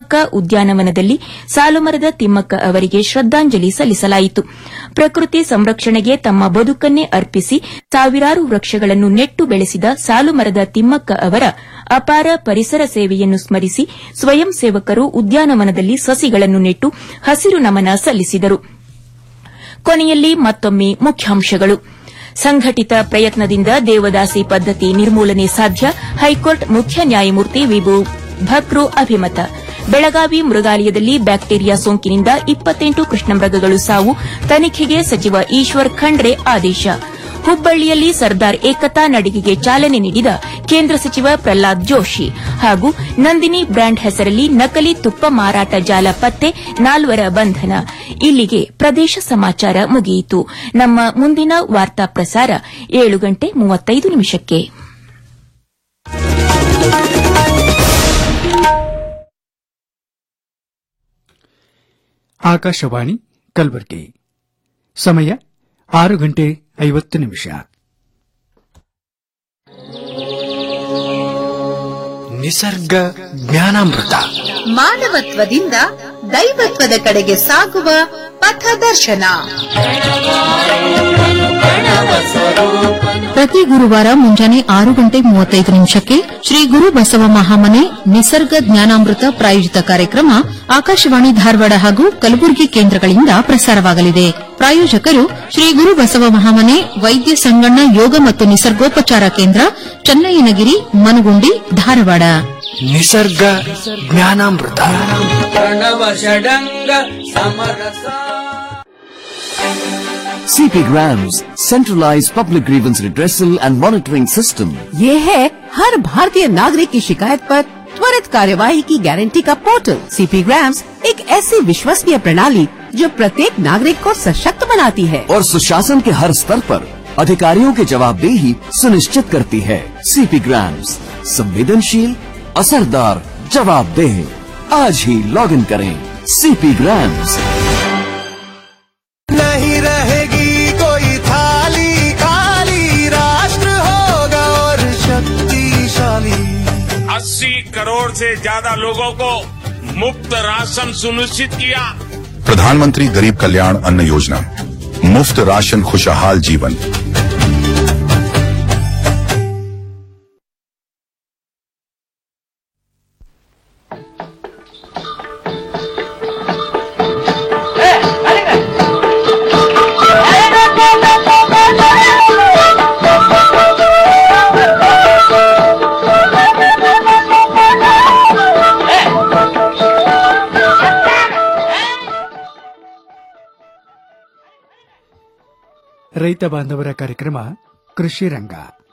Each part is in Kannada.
ತಿಮ್ಮಕ್ಕ ಉದ್ಯಾನವನದಲ್ಲಿ ಸಾಲುಮರದ ತಿಮ್ಮಕ್ಕ ಅವರಿಗೆ ಶ್ರದ್ದಾಂಜಲಿ ಸಲ್ಲಿಸಲಾಯಿತು ಪ್ರಕೃತಿ ಸಂರಕ್ಷಣೆಗೆ ತಮ್ಮ ಬದುಕನ್ನೇ ಅರ್ಪಿಸಿ ಸಾವಿರಾರು ವೃಕ್ಷಗಳನ್ನು ನೆಟ್ಟು ಬೆಳೆಸಿದ ಸಾಲುಮರದ ತಿಮ್ಮಕ್ಕ ಅವರ ಅಪಾರ ಪರಿಸರ ಸೇವೆಯನ್ನು ಸ್ಮರಿಸಿ ಸ್ವಯಂ ಸೇವಕರು ಉದ್ಯಾನವನದಲ್ಲಿ ಸಸಿಗಳನ್ನು ನೆಟ್ಟು ಹಸಿರು ನಮನ ಸಲ್ಲಿಸಿದರು ಕೊನೆಯಲ್ಲಿ ಮತ್ತೊಮ್ಮೆ ಮುಖ್ಯಾಂಶಗಳು ಸಂಘಟಿತ ಪ್ರಯತ್ನದಿಂದ ದೇವದಾಸಿ ಪದ್ದತಿ ನಿರ್ಮೂಲನೆ ಸಾಧ್ಯ ಹೈಕೋರ್ಟ್ ಮುಖ್ಯ ನ್ಯಾಯಮೂರ್ತಿ ವಿಭು ಭಕ್ರು ಅಭಿಮತ ಬೆಳಗಾವಿ ಮೃಗಾಲಯದಲ್ಲಿ ಬ್ಯಾಕ್ಟೀರಿಯಾ ಸೋಂಕಿನಿಂದ ಇಪ್ಪತ್ತೆಂಟು ಕೃಷ್ಣಮೃಗಗಳು ಸಾವು ತನಿಖೆಗೆ ಸಚಿವ ಈಶ್ವರ್ ಖಂಡ್ರೆ ಆದೇಶ ಹುಬ್ಬಳ್ಳಿಯಲ್ಲಿ ಸರ್ದಾರ್ ಏಕತಾ ನಡಿಗೆಗೆ ಚಾಲನೆ ನೀಡಿದ ಕೇಂದ್ರ ಸಚಿವ ಪ್ರಹ್ಲಾದ್ ಜೋಶಿ ಹಾಗೂ ನಂದಿನಿ ಬ್ರ್ಯಾಂಡ್ ಹೆಸರಲ್ಲಿ ನಕಲಿ ತುಪ್ಪ ಮಾರಾಟ ಜಾಲ ಪತ್ತೆ ನಾಲ್ವರ ಬಂಧನ ಇಲ್ಲಿಗೆ ಪ್ರದೇಶ ಸಮಾಚಾರ ಮುಗಿಯಿತು ನಮ್ಮ ಮುಂದಿನ ವಾರ್ತಾ ಪ್ರಸಾರ ಏಳು ಗಂಟೆ ಮೂವತ್ತೈದು ನಿಮಿಷಕ್ಕೆ ಆಕಾಶವಾಣಿ ಕಲಬುರಗಿ ಸಮಯ ಆರು ಗಂಟೆ ಐವತ್ತು ನಿಮಿಷ ನಿಸರ್ಗ ಜ್ಞಾನಾಮೃತ ಮಾನವತ್ವದಿಂದ ದೈವತ್ವದ ಕಡೆಗೆ ಸಾಗುವ ಪಥದರ್ಶನ ಪ್ರತಿ ಗುರುವಾರ ಮುಂಜಾನೆ ಆರು ಗಂಟೆ ಮೂವತ್ತೈದು ನಿಮಿಷಕ್ಕೆ ಶ್ರೀ ಗುರು ಬಸವ ಮಹಾಮನೆ ನಿಸರ್ಗ ಜ್ಞಾನಾಮೃತ ಪ್ರಾಯೋಜಿತ ಕಾರ್ಯಕ್ರಮ ಆಕಾಶವಾಣಿ ಧಾರವಾಡ ಹಾಗೂ ಕಲಬುರಗಿ ಕೇಂದ್ರಗಳಿಂದ ಪ್ರಸಾರವಾಗಲಿದೆ ಪ್ರಾಯೋಜಕರು ಶ್ರೀ ಗುರು ಬಸವ ಮಹಾಮನೆ ವೈದ್ಯ ಸಂಗಣ್ಣ ಯೋಗ ಮತ್ತು ನಿಸರ್ಗೋಪಚಾರ ಕೇಂದ್ರ ಚನ್ನಯ್ಯನಗಿರಿ ಮನಗುಂಡಿ ಧಾರವಾಡ ನಿಸರ್ಗ ಜ್ಞಾನಾಮೃತ CP Grams, centralized public grievance redressal and monitoring system. ये है हर भारतीय नागरिक की शिकायत पर त्वरित कार्यवाही की गारंटी का पोर्टल सीपी ग्राम्स एक ऐसी विश्वसनीय प्रणाली जो प्रत्येक नागरिक को सशक्त बनाती है और सुशासन के हर स्तर पर अधिकारियों की जवाबदेही सुनिश्चित करती है सीपी ग्राम्स संवेदनशील असरदार जवाबदेह आज ही लॉग इन करें सीपी ग्राम्स नहीं रहेगी कोई थाली खाली राष्ट्र होगा और शक्तिशाली अस्सी करोड़ से ज्यादा लोगों को मुफ्त राशन सुनिश्चित किया प्रधानमंत्री गरीब कल्याण अन्न योजना मुफ्त राशन खुशहाल जीवन ರೈತ ಬಾಂಧವರ ಕಾರ್ಯಕ್ರಮ ಕೃಷಿ ರಂಗ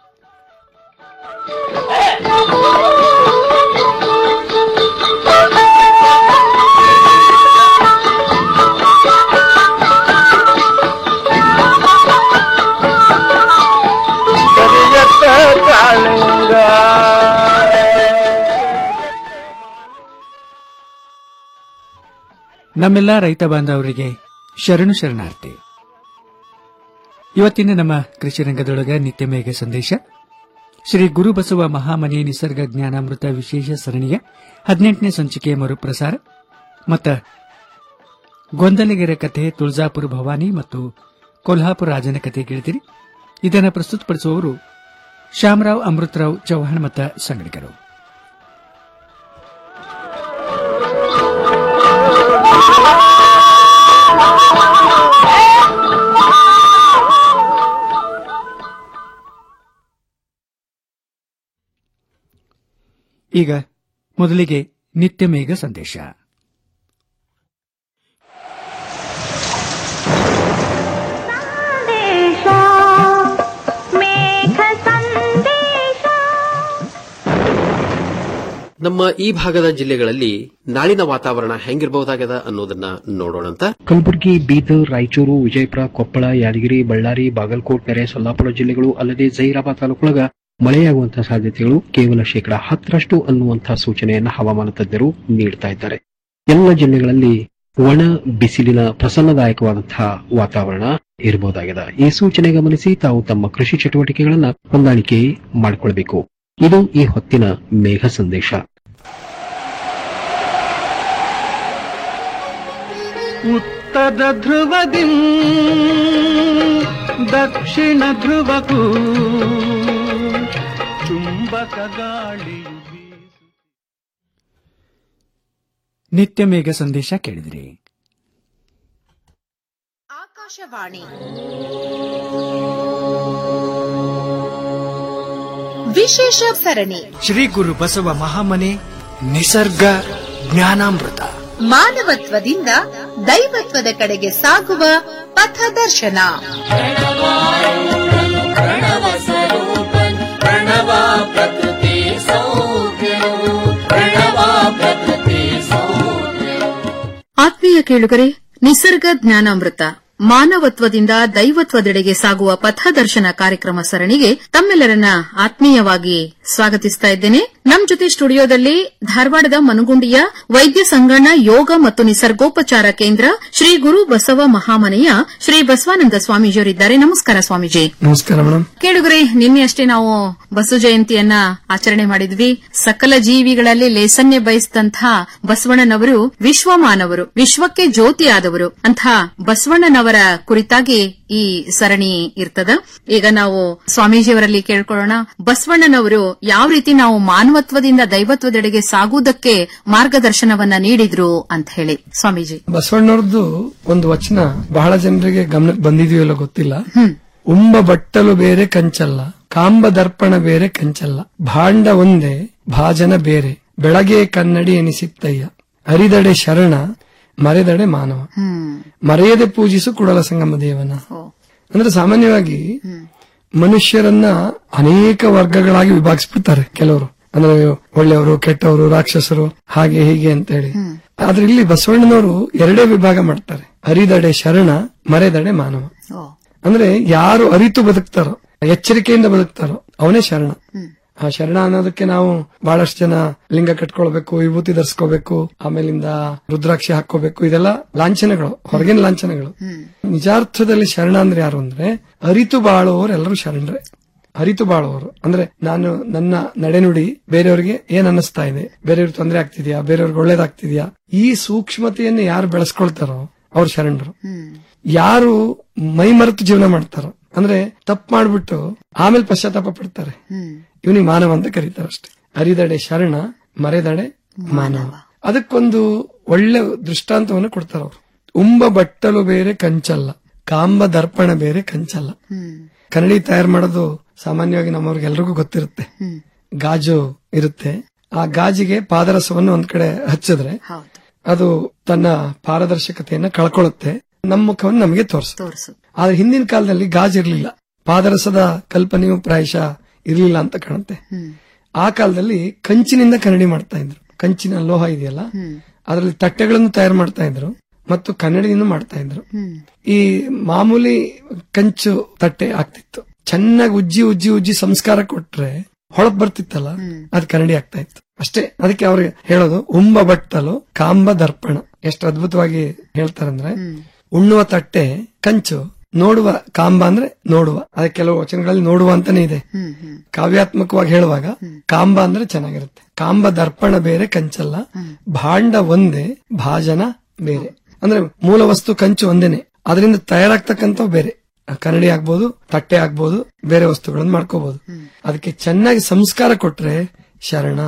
ನಮ್ಮೆಲ್ಲ ರೈತ ಬಾಂಧವರಿಗೆ ಶರಣು ಶರಣಾರ್ಥಿ ಇವತ್ತಿನ ನಮ್ಮ ಕೃಷಿ ರಂಗದೊಳಗ ನಿತ್ಯ ಮೇಘ ಸಂದೇಶ ಶ್ರೀ ಗುರುಬಸವ ಮಹಾಮನಿ ನಿಸರ್ಗ ಜ್ಞಾನಾಮೃತ ವಿಶೇಷ ಸರಣಿಯ ಹದಿನೆಂಟನೇ ಸಂಚಿಕೆಯ ಮರುಪ್ರಸಾರ ಮತ್ತ ಗೊಂದಲಗೆರೆ ಕಥೆ ತುಳಜಾಪುರ ಭವಾನಿ ಮತ್ತು ಕೊಲ್ಹಾಪುರ ರಾಜನ ಕಥೆ ಕೇಳ್ತೀರಿ ಇದನ್ನು ಪ್ರಸ್ತುತಪಡಿಸುವವರು ಶ್ಯಾಮರಾವ್ ಅಮೃತರಾವ್ ಚೌಹಾಣ್ ಮತ್ತು ಸಂಗಡಿಗರು ಈಗ ಮೊದಲಿಗೆ ನಿತ್ಯ ಮೇಘ ಸಂದೇಶ ನಮ್ಮ ಈ ಭಾಗದ ಜಿಲ್ಲೆಗಳಲ್ಲಿ ನಾಳಿನ ವಾತಾವರಣ ಹೆಂಗಿರಬಹುದಾಗದ ಅನ್ನೋದನ್ನ ನೋಡೋಣಂತ ಕಲಬುರಗಿ ಬೀದರ್ ರಾಯಚೂರು ವಿಜಯಪುರ ಕೊಪ್ಪಳ ಯಾದಗಿರಿ ಬಳ್ಳಾರಿ ಬಾಗಲಕೋಟ್ ನೆರೆ ಸೊಲ್ಲಾಪುರ ಜಿಲ್ಲೆಗಳು ಅಲ್ಲದೆ ಜೈರಾಬಾದ್ ತಾಲೂಕೊಳಗ ಮಳೆಯಾಗುವಂತಹ ಸಾಧ್ಯತೆಗಳು ಕೇವಲ ಶೇಕಡಾ ಹತ್ತರಷ್ಟು ಅನ್ನುವಂತಹ ಸೂಚನೆಯನ್ನ ಹವಾಮಾನ ತಜ್ಞರು ನೀಡ್ತಾ ಇದ್ದಾರೆ ಎಲ್ಲ ಜಿಲ್ಲೆಗಳಲ್ಲಿ ಒಣ ಬಿಸಿಲಿನ ಪ್ರಸನ್ನದಾಯಕವಾದಂತಹ ವಾತಾವರಣ ಇರಬಹುದಾಗಿದೆ ಈ ಸೂಚನೆ ಗಮನಿಸಿ ತಾವು ತಮ್ಮ ಕೃಷಿ ಚಟುವಟಿಕೆಗಳನ್ನ ಹೊಂದಾಣಿಕೆ ಮಾಡಿಕೊಳ್ಬೇಕು ಇದು ಈ ಹೊತ್ತಿನ ಮೇಘ ಸಂದೇಶ ಉತ್ತರ ಧ್ರುವದಿ ದಕ್ಷಿಣ ಧ್ರುವಕ್ಕೂ ಚುಂಬಕ ಗಾಳಿಯು ನಿತ್ಯ ಮೇಘ ಸಂದೇಶ ಕೇಳಿದ್ರಿ ಆಕಾಶವಾಣಿ ವಿಶೇಷ ಸರಣಿ ಶ್ರೀ ಗುರು ಬಸವ ಮಹಾಮನೆ ನಿಸರ್ಗ ಜ್ಞಾನಾಮೃತ ಮಾನವತ್ವದಿಂದ ದೈವತ್ವದ ಕಡೆಗೆ ಸಾಗುವ ಪಥದರ್ಶನ ಆತ್ಮೀಯ ಕೇಳುಗರೆ ನಿಸರ್ಗ ಜ್ಞಾನಾಮೃತ ಮಾನವತ್ವದಿಂದ ದೈವತ್ವದೆಡೆಗೆ ಸಾಗುವ ಪಥದರ್ಶನ ಕಾರ್ಯಕ್ರಮ ಸರಣಿಗೆ ತಮ್ಮೆಲ್ಲರನ್ನ ಆತ್ಮೀಯವಾಗಿ ಸ್ವಾಗತಿಸ್ತಾ ಇದ್ದೇನೆ ನಮ್ ಜೊತೆ ಸ್ಟುಡಿಯೋದಲ್ಲಿ ಧಾರವಾಡದ ಮನಗುಂಡಿಯ ವೈದ್ಯ ಸಂಗಣ್ಣ ಯೋಗ ಮತ್ತು ನಿಸರ್ಗೋಪಚಾರ ಕೇಂದ್ರ ಶ್ರೀ ಗುರು ಬಸವ ಮಹಾಮನೆಯ ಶ್ರೀ ಬಸವಾನಂದ ಸ್ವಾಮೀಜಿಯವರಿದ್ದಾರೆ ನಮಸ್ಕಾರ ಸ್ವಾಮೀಜಿ ನಮಸ್ಕಾರ ಮೇಡಮ್ ಕೇಳುಗರೆ ನಿನ್ನೆ ಅಷ್ಟೇ ನಾವು ಬಸವ ಜಯಂತಿಯನ್ನ ಆಚರಣೆ ಮಾಡಿದ್ವಿ ಸಕಲ ಜೀವಿಗಳಲ್ಲಿ ಲೇಸನ್ಯ ಬಯಸಿದಂತಹ ಬಸವಣ್ಣನವರು ವಿಶ್ವಮಾನವರು ವಿಶ್ವಕ್ಕೆ ಜ್ಯೋತಿಯಾದವರು ಅಂತ ಬಸವಣ್ಣನವರ ಕುರಿತಾಗಿ ಈ ಸರಣಿ ಇರ್ತದ ಈಗ ನಾವು ಸ್ವಾಮೀಜಿಯವರಲ್ಲಿ ಕೇಳ್ಕೊಳ್ಳೋಣ ಬಸವಣ್ಣನವರು ಯಾವ ರೀತಿ ನಾವು ಮಾನವತ್ವದಿಂದ ದೈವತ್ವದೆಡೆಗೆ ಸಾಗುವುದಕ್ಕೆ ಮಾರ್ಗದರ್ಶನವನ್ನ ನೀಡಿದ್ರು ಅಂತ ಹೇಳಿ ಸ್ವಾಮೀಜಿ ಬಸವಣ್ಣವ್ರದ್ದು ಒಂದು ವಚನ ಬಹಳ ಜನರಿಗೆ ಗಮನಕ್ಕೆ ಬಂದಿದೆಯಲ್ಲ ಗೊತ್ತಿಲ್ಲ ಹ್ಮ್ ಉಂಬ ಬಟ್ಟಲು ಬೇರೆ ಕಂಚಲ್ಲ ಕಾಂಬ ದರ್ಪಣ ಬೇರೆ ಕಂಚಲ್ಲ ಭಾಂಡ ಒಂದೇ ಭಾಜನ ಬೇರೆ ಬೆಳಗ್ಗೆ ಕನ್ನಡಿ ಎನಿಸಿತ್ತಯ್ಯ ಹರಿದಡೆ ಶರಣ ಮರೆದಡೆ ಮಾನವ ಹ್ಮ್ ಮರೆಯದೆ ಪೂಜಿಸು ಕುಡಲ ಸಂಗಮ ದೇವನ ಅಂದ್ರೆ ಸಾಮಾನ್ಯವಾಗಿ ಮನುಷ್ಯರನ್ನ ಅನೇಕ ವರ್ಗಗಳಾಗಿ ವಿಭಾಗಿಸ್ಬಿಡ್ತಾರೆ ಕೆಲವರು ಅಂದ್ರೆ ಒಳ್ಳೆಯವರು ಕೆಟ್ಟವರು ರಾಕ್ಷಸರು ಹಾಗೆ ಹೀಗೆ ಅಂತ ಹೇಳಿ ಆದ್ರೆ ಇಲ್ಲಿ ಬಸವಣ್ಣನವರು ಎರಡೇ ವಿಭಾಗ ಮಾಡ್ತಾರೆ ಹರಿದಡೆ ಶರಣ ಮರೆದಡೆ ಮಾನವ ಅಂದ್ರೆ ಯಾರು ಅರಿತು ಬದುಕ್ತಾರೋ ಎಚ್ಚರಿಕೆಯಿಂದ ಬದುಕ್ತಾರೋ ಅವನೇ ಶರಣ ಆ ಶರಣ ಅನ್ನೋದಕ್ಕೆ ನಾವು ಬಹಳಷ್ಟು ಜನ ಲಿಂಗ ಕಟ್ಕೊಳ್ಬೇಕು ವಿಭೂತಿ ಧರಿಸ್ಕೋಬೇಕು ಆಮೇಲಿಂದ ರುದ್ರಾಕ್ಷಿ ಹಾಕೋಬೇಕು ಇದೆಲ್ಲ ಲಾಂಛನಗಳು ಹೊರಗಿನ ಲಾಂಛನಗಳು ನಿಜಾರ್ಥದಲ್ಲಿ ಶರಣ ಅಂದ್ರೆ ಯಾರು ಅಂದ್ರೆ ಅರಿತು ಬಾಳುವವರು ಎಲ್ಲರೂ ಶರಣರೇ ಅರಿತು ಬಾಳುವವರು ಅಂದ್ರೆ ನಾನು ನನ್ನ ನಡೆನುಡಿ ಬೇರೆಯವರಿಗೆ ಏನ್ ಅನ್ನಿಸ್ತಾ ಇದೆ ಬೇರೆಯವ್ರಿಗೆ ತೊಂದರೆ ಆಗ್ತಿದ್ಯಾ ಬೇರೆಯವ್ರಿಗೆ ಒಳ್ಳೇದಾಗ್ತಿದ್ಯಾ ಈ ಸೂಕ್ಷ್ಮತೆಯನ್ನು ಯಾರು ಬೆಳೆಸ್ಕೊಳ್ತಾರೋ ಅವ್ರು ಶರಣರು ಯಾರು ಮೈ ಮರೆತು ಜೀವನ ಮಾಡ್ತಾರೋ ಅಂದ್ರೆ ತಪ್ಪು ಮಾಡ್ಬಿಟ್ಟು ಆಮೇಲೆ ಪಶ್ಚಾತ್ತಾಪ ಪಡ್ತಾರೆ ಇವನಿಗೆ ಮಾನವ ಅಂತ ಕರೀತಾರೆ ಅಷ್ಟೇ ಅರಿದಡೆ ಶರಣ ಮರೆದಡೆ ಮಾನವ ಅದಕ್ಕೊಂದು ಒಳ್ಳೆ ದೃಷ್ಟಾಂತವನ್ನು ಕೊಡ್ತಾರೆ ಅವರು ಉಂಬ ಬಟ್ಟಲು ಬೇರೆ ಕಂಚಲ್ಲ ಕಾಂಬ ದರ್ಪಣ ಬೇರೆ ಕಂಚಲ್ಲ ಕನ್ನಡಿ ತಯಾರು ಮಾಡೋದು ಸಾಮಾನ್ಯವಾಗಿ ನಮ್ಮವ್ರಿಗೆಲ್ರಿಗೂ ಗೊತ್ತಿರುತ್ತೆ ಗಾಜು ಇರುತ್ತೆ ಆ ಗಾಜಿಗೆ ಪಾದರಸವನ್ನು ಒಂದ್ ಕಡೆ ಹಚ್ಚಿದ್ರೆ ಅದು ತನ್ನ ಪಾರದರ್ಶಕತೆಯನ್ನ ಕಳ್ಕೊಳ್ಳುತ್ತೆ ನಮ್ಮ ಮುಖವನ್ನು ನಮಗೆ ತೋರಿಸುತ್ತೆ ಆದ್ರೆ ಹಿಂದಿನ ಕಾಲದಲ್ಲಿ ಗಾಜ್ ಇರ್ಲಿಲ್ಲ ಪಾದರಸದ ಕಲ್ಪನೆಯು ಪ್ರಾಯಶಃ ಇರ್ಲಿಲ್ಲ ಅಂತ ಕಾಣುತ್ತೆ ಆ ಕಾಲದಲ್ಲಿ ಕಂಚಿನಿಂದ ಕನ್ನಡಿ ಮಾಡ್ತಾ ಇದ್ರು ಕಂಚಿನ ಲೋಹ ಇದೆಯಲ್ಲ ಅದರಲ್ಲಿ ತಟ್ಟೆಗಳನ್ನು ತಯಾರು ಮಾಡ್ತಾ ಇದ್ರು ಮತ್ತು ಕನ್ನಡಿಯಿಂದ ಮಾಡ್ತಾ ಇದ್ರು ಈ ಮಾಮೂಲಿ ಕಂಚು ತಟ್ಟೆ ಆಗ್ತಿತ್ತು ಚೆನ್ನಾಗಿ ಉಜ್ಜಿ ಉಜ್ಜಿ ಉಜ್ಜಿ ಸಂಸ್ಕಾರ ಕೊಟ್ರೆ ಹೊಳಪ್ ಬರ್ತಿತ್ತಲ್ಲ ಅದು ಕನ್ನಡಿ ಆಗ್ತಾ ಇತ್ತು ಅಷ್ಟೇ ಅದಕ್ಕೆ ಅವ್ರಿಗೆ ಹೇಳೋದು ಉಂಬ ಬಟ್ಟಲು ಕಾಂಬ ದರ್ಪಣ ಎಷ್ಟು ಅದ್ಭುತವಾಗಿ ಹೇಳ್ತಾರಂದ್ರೆ ಉಣ್ಣುವ ತಟ್ಟೆ ಕಂಚು ನೋಡುವ ಕಾಂಬ ಅಂದ್ರೆ ನೋಡುವ ಅದಕ್ಕೆ ಕೆಲವು ವಚನಗಳಲ್ಲಿ ನೋಡುವ ಅಂತಾನೆ ಇದೆ ಕಾವ್ಯಾತ್ಮಕವಾಗಿ ಹೇಳುವಾಗ ಕಾಂಬ ಅಂದ್ರೆ ಚೆನ್ನಾಗಿರುತ್ತೆ ಕಾಂಬ ದರ್ಪಣ ಬೇರೆ ಕಂಚಲ್ಲ ಭಾಂಡ ಒಂದೇ ಭಾಜನ ಬೇರೆ ಅಂದ್ರೆ ಮೂಲ ವಸ್ತು ಕಂಚು ಒಂದೇನೆ ಅದರಿಂದ ತಯಾರಾಗ್ತಕ್ಕಂಥ ಬೇರೆ ಕನ್ನಡಿ ಆಗ್ಬೋದು ತಟ್ಟೆ ಆಗ್ಬೋದು ಬೇರೆ ವಸ್ತುಗಳನ್ನು ಮಾಡ್ಕೋಬಹುದು ಅದಕ್ಕೆ ಚೆನ್ನಾಗಿ ಸಂಸ್ಕಾರ ಕೊಟ್ರೆ ಶರಣ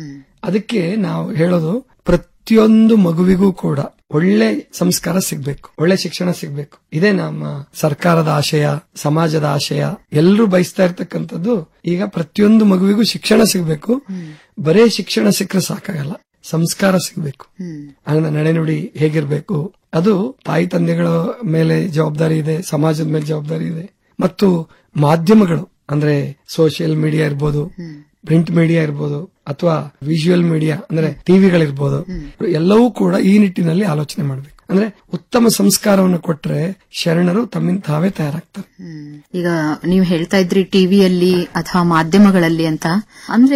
ಅದಕ್ಕೆ ನಾವು ಹೇಳೋದು ಪ್ರತಿಯೊಂದು ಮಗುವಿಗೂ ಕೂಡ ಒಳ್ಳೆ ಸಂಸ್ಕಾರ ಸಿಗ್ಬೇಕು ಒಳ್ಳೆ ಶಿಕ್ಷಣ ಸಿಗ್ಬೇಕು ಇದೇ ನಮ್ಮ ಸರ್ಕಾರದ ಆಶಯ ಸಮಾಜದ ಆಶಯ ಎಲ್ಲರೂ ಬಯಸ್ತಾ ಇರ್ತಕ್ಕಂಥದ್ದು ಈಗ ಪ್ರತಿಯೊಂದು ಮಗುವಿಗೂ ಶಿಕ್ಷಣ ಸಿಗ್ಬೇಕು ಬರೇ ಶಿಕ್ಷಣ ಸಿಕ್ಕರೆ ಸಾಕಾಗಲ್ಲ ಸಂಸ್ಕಾರ ಸಿಗ್ಬೇಕು ಅಂದ್ರೆ ನಡೆನುಡಿ ಹೇಗಿರ್ಬೇಕು ಅದು ತಾಯಿ ತಂದೆಗಳ ಮೇಲೆ ಜವಾಬ್ದಾರಿ ಇದೆ ಸಮಾಜದ ಮೇಲೆ ಜವಾಬ್ದಾರಿ ಇದೆ ಮತ್ತು ಮಾಧ್ಯಮಗಳು ಅಂದ್ರೆ ಸೋಷಿಯಲ್ ಮೀಡಿಯಾ ಇರ್ಬೋದು ಪ್ರಿಂಟ್ ಮೀಡಿಯಾ ಇರ್ಬೋದು ಅಥವಾ ವಿಜುವಲ್ ಮೀಡಿಯಾ ಅಂದ್ರೆ ಟಿವಿಗಳಿರ್ಬೋದು ಎಲ್ಲವೂ ಕೂಡ ಈ ನಿಟ್ಟಿನಲ್ಲಿ ಆಲೋಚನೆ ಮಾಡಬೇಕು ಅಂದ್ರೆ ಉತ್ತಮ ಸಂಸ್ಕಾರವನ್ನು ಕೊಟ್ರೆ ಶರಣರು ತಮ್ಮಿಂದ ತಾವೇ ತಯಾರಾಗ್ತಾರೆ ಈಗ ನೀವು ಹೇಳ್ತಾ ಇದ್ರಿ ಟಿವಿಯಲ್ಲಿ ಅಥವಾ ಮಾಧ್ಯಮಗಳಲ್ಲಿ ಅಂತ ಅಂದ್ರೆ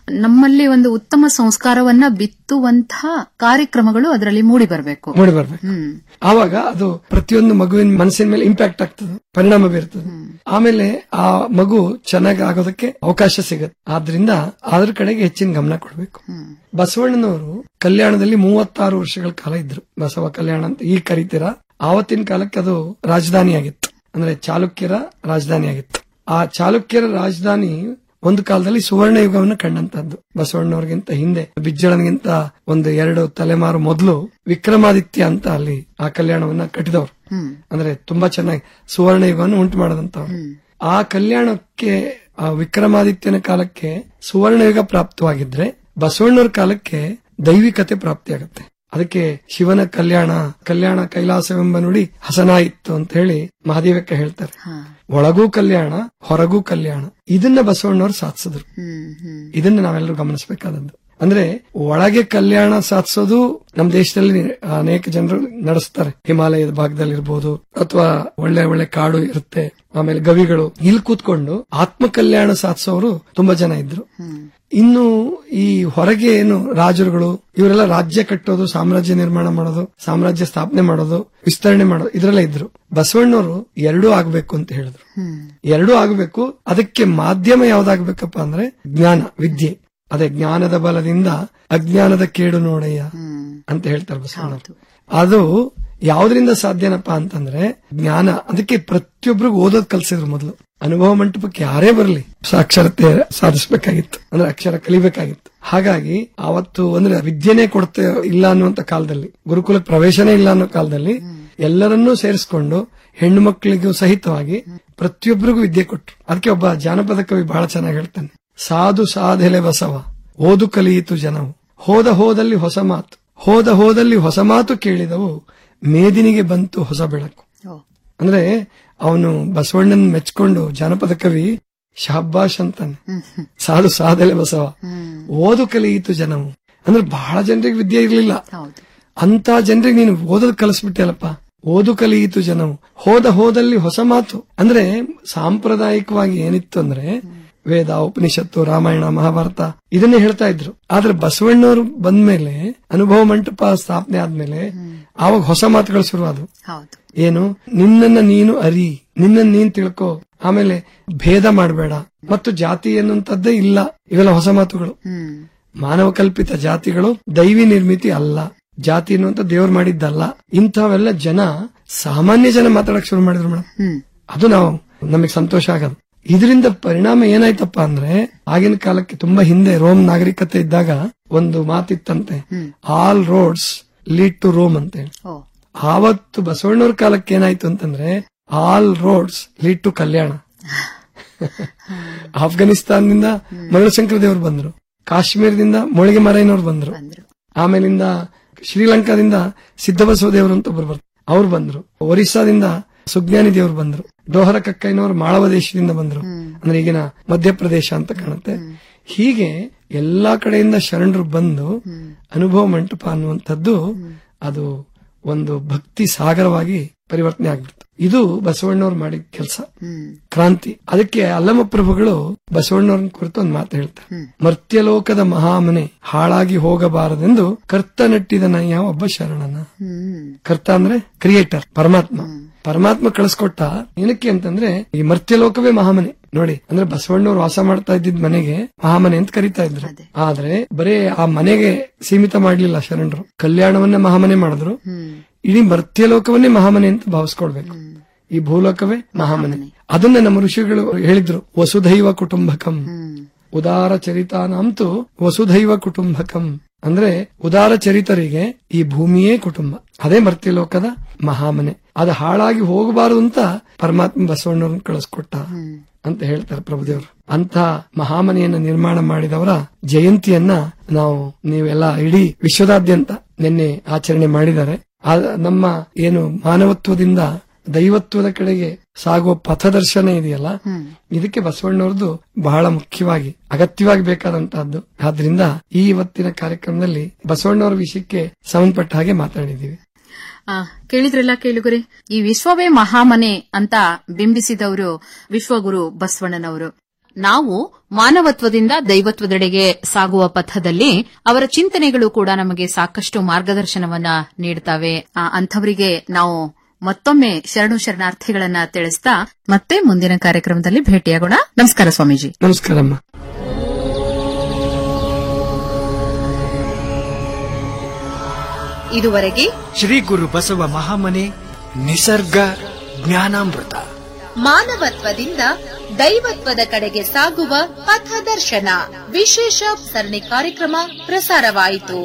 ನಮ್ಮಲ್ಲಿ ಒಂದು ಉತ್ತಮ ಸಂಸ್ಕಾರವನ್ನ ಬಿತ್ತುವಂತಹ ಕಾರ್ಯಕ್ರಮಗಳು ಅದರಲ್ಲಿ ಮೂಡಿ ಬರಬೇಕು ಮೂಡಿ ಬರ್ಬೇಕು ಆವಾಗ ಅದು ಪ್ರತಿಯೊಂದು ಮಗುವಿನ ಮನಸ್ಸಿನ ಮೇಲೆ ಇಂಪ್ಯಾಕ್ಟ್ ಆಗ್ತದೆ ಪರಿಣಾಮ ಬೀರ್ತದೆ ಆಮೇಲೆ ಆ ಮಗು ಚೆನ್ನಾಗಿ ಆಗೋದಕ್ಕೆ ಅವಕಾಶ ಸಿಗುತ್ತೆ ಆದ್ರಿಂದ ಅದ್ರ ಕಡೆಗೆ ಹೆಚ್ಚಿನ ಗಮನ ಕೊಡಬೇಕು ಬಸವಣ್ಣನವರು ಕಲ್ಯಾಣದಲ್ಲಿ ಮೂವತ್ತಾರು ವರ್ಷಗಳ ಕಾಲ ಇದ್ರು ಬಸವ ಕಲ್ಯಾಣ ಅಂತ ಈಗ ಕರಿತೀರಾ ಆವತ್ತಿನ ಕಾಲಕ್ಕೆ ಅದು ರಾಜಧಾನಿ ಆಗಿತ್ತು ಅಂದ್ರೆ ಚಾಲುಕ್ಯರ ರಾಜಧಾನಿ ಆಗಿತ್ತು ಆ ಚಾಲುಕ್ಯರ ರಾಜಧಾನಿ ಒಂದು ಕಾಲದಲ್ಲಿ ಸುವರ್ಣ ಯುಗವನ್ನು ಕಂಡಂತದ್ದು ಬಸವಣ್ಣವ್ರಿಗಿಂತ ಹಿಂದೆ ಬಿಜ್ಜಳನಿಗಿಂತ ಒಂದು ಎರಡು ತಲೆಮಾರು ಮೊದಲು ವಿಕ್ರಮಾದಿತ್ಯ ಅಂತ ಅಲ್ಲಿ ಆ ಕಲ್ಯಾಣವನ್ನ ಕಟ್ಟಿದವರು ಅಂದ್ರೆ ತುಂಬಾ ಚೆನ್ನಾಗಿ ಸುವರ್ಣ ಯುಗವನ್ನು ಉಂಟು ಮಾಡದಂತವ್ರು ಆ ಕಲ್ಯಾಣಕ್ಕೆ ಆ ವಿಕ್ರಮಾದಿತ್ಯನ ಕಾಲಕ್ಕೆ ಸುವರ್ಣ ಯುಗ ಪ್ರಾಪ್ತವಾಗಿದ್ರೆ ಬಸವಣ್ಣವ್ರ ಕಾಲಕ್ಕೆ ದೈವಿಕತೆ ಪ್ರಾಪ್ತಿಯಾಗುತ್ತೆ ಅದಕ್ಕೆ ಶಿವನ ಕಲ್ಯಾಣ ಕಲ್ಯಾಣ ಕೈಲಾಸವೆಂಬ ನುಡಿ ಹಸನಾಯಿತ್ತು ಅಂತ ಹೇಳಿ ಮಹಾದೇವಕ್ಕ ಹೇಳ್ತಾರೆ ಒಳಗೂ ಕಲ್ಯಾಣ ಹೊರಗೂ ಕಲ್ಯಾಣ ಇದನ್ನ ಬಸವಣ್ಣವ್ರು ಸಾಧಿಸಿದ್ರು ಇದನ್ನ ನಾವೆಲ್ಲರೂ ಗಮನಿಸಬೇಕಾದದ್ದು ಅಂದ್ರೆ ಒಳಗೆ ಕಲ್ಯಾಣ ಸಾಧಿಸೋದು ನಮ್ಮ ದೇಶದಲ್ಲಿ ಅನೇಕ ಜನರು ನಡೆಸ್ತಾರೆ ಹಿಮಾಲಯದ ಭಾಗದಲ್ಲಿ ಇರ್ಬೋದು ಅಥವಾ ಒಳ್ಳೆ ಒಳ್ಳೆ ಕಾಡು ಇರುತ್ತೆ ಆಮೇಲೆ ಗವಿಗಳು ಇಲ್ಲಿ ಕೂತ್ಕೊಂಡು ಆತ್ಮ ಕಲ್ಯಾಣ ಸಾಧಿಸೋರು ತುಂಬಾ ಜನ ಇದ್ರು ಇನ್ನು ಈ ಹೊರಗೆ ಏನು ರಾಜರುಗಳು ಇವರೆಲ್ಲ ರಾಜ್ಯ ಕಟ್ಟೋದು ಸಾಮ್ರಾಜ್ಯ ನಿರ್ಮಾಣ ಮಾಡೋದು ಸಾಮ್ರಾಜ್ಯ ಸ್ಥಾಪನೆ ಮಾಡೋದು ವಿಸ್ತರಣೆ ಮಾಡೋದು ಇದ್ರಲ್ಲ ಇದ್ರು ಬಸವಣ್ಣವರು ಎರಡೂ ಆಗ್ಬೇಕು ಅಂತ ಹೇಳಿದ್ರು ಎರಡೂ ಆಗ್ಬೇಕು ಅದಕ್ಕೆ ಮಾಧ್ಯಮ ಯಾವ್ದಾಗ್ಬೇಕಪ್ಪ ಅಂದ್ರೆ ಜ್ಞಾನ ವಿದ್ಯೆ ಅದೇ ಜ್ಞಾನದ ಬಲದಿಂದ ಅಜ್ಞಾನದ ಕೇಡು ನೋಡಯ್ಯ ಅಂತ ಹೇಳ್ತಾರೆ ಬಸವಣ್ಣವರು ಅದು ಯಾವ್ದ್ರಿಂದ ಸಾಧ್ಯನಪ್ಪ ಅಂತಂದ್ರೆ ಜ್ಞಾನ ಅದಕ್ಕೆ ಪ್ರತಿಯೊಬ್ಬರಿಗೂ ಓದೋದ್ ಕಲ್ಸಿದ್ರು ಮೊದಲು ಅನುಭವ ಮಂಟಪಕ್ಕೆ ಯಾರೇ ಬರಲಿ ಸಾಕ್ಷರತೆ ಸಾಧಿಸಬೇಕಾಗಿತ್ತು ಅಂದ್ರೆ ಅಕ್ಷರ ಕಲಿಬೇಕಾಗಿತ್ತು ಹಾಗಾಗಿ ಅವತ್ತು ಅಂದ್ರೆ ವಿದ್ಯೆನೇ ಕೊಡ್ತೇ ಇಲ್ಲ ಅನ್ನುವಂತ ಕಾಲದಲ್ಲಿ ಗುರುಕುಲ ಪ್ರವೇಶನೇ ಇಲ್ಲ ಅನ್ನೋ ಕಾಲದಲ್ಲಿ ಎಲ್ಲರನ್ನೂ ಸೇರಿಸ್ಕೊಂಡು ಹೆಣ್ಣು ಮಕ್ಕಳಿಗೂ ಸಹಿತವಾಗಿ ಪ್ರತಿಯೊಬ್ಬರಿಗೂ ವಿದ್ಯೆ ಕೊಟ್ರು ಅದಕ್ಕೆ ಒಬ್ಬ ಜಾನಪದ ಕವಿ ಬಹಳ ಚೆನ್ನಾಗಿ ಹೇಳ್ತಾನೆ ಸಾಧು ಸಾಧೆಲೆ ಬಸವ ಓದು ಕಲಿಯಿತು ಜನವು ಹೋದ ಹೋದಲ್ಲಿ ಹೊಸ ಮಾತು ಹೋದ ಹೋದಲ್ಲಿ ಹೊಸ ಮಾತು ಕೇಳಿದವು ಮೇದಿನಿಗೆ ಬಂತು ಹೊಸ ಬೆಳಕು ಅಂದ್ರೆ ಅವನು ಬಸವಣ್ಣನ ಮೆಚ್ಕೊಂಡು ಜಾನಪದ ಕವಿ ಶಹಬ್ಬಾಷ್ ಅಂತಾನೆ ಸಾಧು ಸಾಧಲೆ ಬಸವ ಓದು ಕಲಿಯಿತು ಜನವು ಅಂದ್ರೆ ಬಹಳ ಜನರಿಗೆ ವಿದ್ಯೆ ಇರ್ಲಿಲ್ಲ ಅಂತ ಜನರಿಗೆ ನೀನು ಓದೋದ್ ಕಲಿಸ್ಬಿಟ್ಟಿಯಲ್ಲಪ್ಪ ಓದು ಕಲಿಯಿತು ಜನವು ಹೋದ ಹೋದಲ್ಲಿ ಹೊಸ ಮಾತು ಅಂದ್ರೆ ಸಾಂಪ್ರದಾಯಿಕವಾಗಿ ಏನಿತ್ತು ಅಂದ್ರೆ ವೇದ ಉಪನಿಷತ್ತು ರಾಮಾಯಣ ಮಹಾಭಾರತ ಇದನ್ನೇ ಹೇಳ್ತಾ ಇದ್ರು ಆದ್ರೆ ಬಸವಣ್ಣವರು ಬಂದ್ಮೇಲೆ ಅನುಭವ ಮಂಟಪ ಸ್ಥಾಪನೆ ಆದ್ಮೇಲೆ ಆವಾಗ ಹೊಸ ಮಾತುಗಳು ಶುರುವಾದವು ಏನು ನಿನ್ನನ್ನ ನೀನು ಅರಿ ನಿನ್ನನ್ನ ನೀನ್ ತಿಳ್ಕೊ ಆಮೇಲೆ ಭೇದ ಮಾಡಬೇಡ ಮತ್ತು ಜಾತಿ ಎನ್ನುವಂತದ್ದೇ ಇಲ್ಲ ಇವೆಲ್ಲ ಹೊಸ ಮಾತುಗಳು ಮಾನವ ಕಲ್ಪಿತ ಜಾತಿಗಳು ದೈವಿ ನಿರ್ಮಿತಿ ಅಲ್ಲ ಜಾತಿ ಎನ್ನುವಂತ ದೇವ್ರು ಮಾಡಿದ್ದಲ್ಲ ಇಂಥವೆಲ್ಲ ಜನ ಸಾಮಾನ್ಯ ಜನ ಮಾತಾಡಕ್ ಶುರು ಮಾಡಿದ್ರು ಮೇಡಮ್ ಅದು ನಾವು ನಮಗೆ ಸಂತೋಷ ಆಗೋದು ಇದರಿಂದ ಪರಿಣಾಮ ಏನಾಯ್ತಪ್ಪ ಅಂದ್ರೆ ಆಗಿನ ಕಾಲಕ್ಕೆ ತುಂಬಾ ಹಿಂದೆ ರೋಮ್ ನಾಗರಿಕತೆ ಇದ್ದಾಗ ಒಂದು ಮಾತಿತ್ತಂತೆ all roads lead to Rome ಅಂತ ಹೇಳಿ ಆವತ್ತು ಬಸವಣ್ಣವ್ರ ಕಾಲಕ್ಕೆ ಏನಾಯ್ತು ಅಂತಂದ್ರೆ all roads lead to Kalyana ಆಫ್ಘನಿಸ್ತಾನದಿಂದ ಮರಳಶಂಕರ ದೇವರು ಬಂದ್ರು ಕಾಶ್ಮೀರದಿಂದ ಮೊಳಗೆ ಮರೈನವ್ರು ಬಂದ್ರು ಆಮೇಲಿಂದ ಶ್ರೀಲಂಕಾದಿಂದ ಸಿದ್ದಬಸವ ದೇವರು ಅಂತ ಒಬ್ರು ಬರ್ತಾರೆ ಅವ್ರು ಬಂದ್ರು ಒರಿಸ್ಸಾದಿಂದ ಸುಜ್ಞಾನಿ ದೇವರು ಬಂದ್ರು ಡೋಹರ ಕಕ್ಕೈನವರು ಮಾಳವ ದೇಶದಿಂದ ಬಂದ್ರು ಅಂದ್ರೆ ಈಗಿನ ಮಧ್ಯಪ್ರದೇಶ ಅಂತ ಕಾಣುತ್ತೆ ಹೀಗೆ ಎಲ್ಲಾ ಕಡೆಯಿಂದ ಶರಣರು ಬಂದು ಅನುಭವ ಮಂಟಪ ಅನ್ನುವಂಥದ್ದು ಅದು ಒಂದು ಭಕ್ತಿ ಸಾಗರವಾಗಿ ಪರಿವರ್ತನೆ ಆಗ್ಬಿಡ್ತು ಇದು ಬಸವಣ್ಣವ್ರು ಮಾಡಿದ ಕೆಲಸ ಕ್ರಾಂತಿ ಅದಕ್ಕೆ ಅಲ್ಲಮ ಪ್ರಭುಗಳು ಬಸವಣ್ಣವ್ರನ್ನ ಕುರಿತು ಒಂದು ಮಾತು ಹೇಳ್ತಾರೆ ಮರ್ತ್ಯಲೋಕದ ಮಹಾಮನೆ ಹಾಳಾಗಿ ಹೋಗಬಾರದೆಂದು ಕರ್ತ ನಟ್ಟಿದ ನಯ್ಯ ಒಬ್ಬ ಶರಣನ ಕರ್ತ ಅಂದ್ರೆ ಕ್ರಿಯೇಟರ್ ಪರಮಾತ್ಮ ಪರಮಾತ್ಮ ಕಳಿಸ್ಕೊಟ್ಟ ಏನಕ್ಕೆ ಅಂತಂದ್ರೆ ಈ ಮರ್ತ್ಯಲೋಕವೇ ಮಹಾಮನೆ ನೋಡಿ ಅಂದ್ರೆ ಬಸವಣ್ಣವ್ರು ವಾಸ ಮಾಡ್ತಾ ಇದ್ದಿದ್ ಮನೆಗೆ ಮಹಾಮನೆ ಅಂತ ಕರಿತಾ ಇದ್ರು ಆದ್ರೆ ಬರೇ ಆ ಮನೆಗೆ ಸೀಮಿತ ಮಾಡ್ಲಿಲ್ಲ ಶರಣರು ಕಲ್ಯಾಣವನ್ನ ಮಹಾಮನೆ ಮಾಡಿದ್ರು ಇಡೀ ಮರ್ತ್ಯಲೋಕವನ್ನೇ ಮಹಾಮನೆ ಅಂತ ಭಾವಿಸ್ಕೊಳ್ಬೇಕು ಈ ಭೂಲೋಕವೇ ಮಹಾಮನೆ ಅದನ್ನ ನಮ್ಮ ಋಷಿಗಳು ಹೇಳಿದ್ರು ವಸುಧೈವ ಕುಟುಂಬಕಂ ಉದಾರ ಚರಿತಾನಂತೂ ವಸುಧೈವ ಕುಟುಂಬಕಂ ಅಂದ್ರೆ ಉದಾರ ಚರಿತರಿಗೆ ಈ ಭೂಮಿಯೇ ಕುಟುಂಬ ಅದೇ ಮರ್ತ್ಯಲೋಕದ ಮಹಾಮನೆ ಅದು ಹಾಳಾಗಿ ಹೋಗಬಾರದು ಅಂತ ಪರಮಾತ್ಮ ಬಸವಣ್ಣವ್ರನ್ನ ಕಳಿಸ್ಕೊಟ್ಟ ಅಂತ ಹೇಳ್ತಾರೆ ಪ್ರಭುದೇವರು ಅಂತ ಮಹಾಮನೆಯನ್ನ ನಿರ್ಮಾಣ ಮಾಡಿದವರ ಜಯಂತಿಯನ್ನ ನಾವು ನೀವೆಲ್ಲ ಇಡೀ ವಿಶ್ವದಾದ್ಯಂತ ನಿನ್ನೆ ಆಚರಣೆ ಮಾಡಿದ್ದಾರೆ ಆ ನಮ್ಮ ಏನು ಮಾನವತ್ವದಿಂದ ದೈವತ್ವದ ಕಡೆಗೆ ಸಾಗುವ ಪಥದರ್ಶನ ಇದೆಯಲ್ಲ ಇದಕ್ಕೆ ಬಸವಣ್ಣವ್ರದ್ದು ಬಹಳ ಮುಖ್ಯವಾಗಿ ಅಗತ್ಯವಾಗಿ ಬೇಕಾದಂತಹದ್ದು ಆದ್ರಿಂದ ಈ ಇವತ್ತಿನ ಕಾರ್ಯಕ್ರಮದಲ್ಲಿ ಬಸವಣ್ಣವರ ವಿಷಯಕ್ಕೆ ಸಂಬಂಧಪಟ್ಟ ಹಾಗೆ ಮಾತಾಡಿದೀವಿ ಆ, ಕೇಳಿದ್ರಲ್ಲ ಕೇಳುಗರೆ ಈ ವಿಶ್ವವೇ ಮಹಾಮನೆ ಅಂತ ಬಿಂಬಿಸಿದವರು ವಿಶ್ವಗುರು ಬಸವಣ್ಣನವರು ನಾವು ಮಾನವತ್ವದಿಂದ ದೈವತ್ವದೆಡೆಗೆ ಸಾಗುವ ಪಥದಲ್ಲಿ ಅವರ ಚಿಂತನೆಗಳು ಕೂಡ ನಮಗೆ ಸಾಕಷ್ಟು ಮಾರ್ಗದರ್ಶನವನ್ನ ನೀಡುತ್ತವೆ ಆ, ಅಂಥವರಿಗೆ ನಾವು ಮತ್ತೊಮ್ಮೆ ಶರಣು ಶರಣಾರ್ಥಿಗಳನ್ನ ತಿಳಿಸ್ತಾ ಮತ್ತೆ ಮುಂದಿನ ಕಾರ್ಯಕ್ರಮದಲ್ಲಿ ಭೇಟಿಯಾಗೋಣ ನಮಸ್ಕಾರ ಸ್ವಾಮೀಜಿ ನಮಸ್ಕಾರಮ್ಮ ಇದುವರೆಗೆ ಶ್ರೀ ಗುರು ಬಸವ ಮಹಾಮನೆ ನಿಸರ್ಗ ಜ್ಞಾನಾಮೃತ ಮಾನವತ್ವದಿಂದ ದೈವತ್ವದ ಕಡೆಗೆ ಸಾಗುವ ಪಥದರ್ಶನ ವಿಶೇಷ ಸರಣಿ ಕಾರ್ಯಕ್ರಮ ಪ್ರಸಾರವಾಯಿತು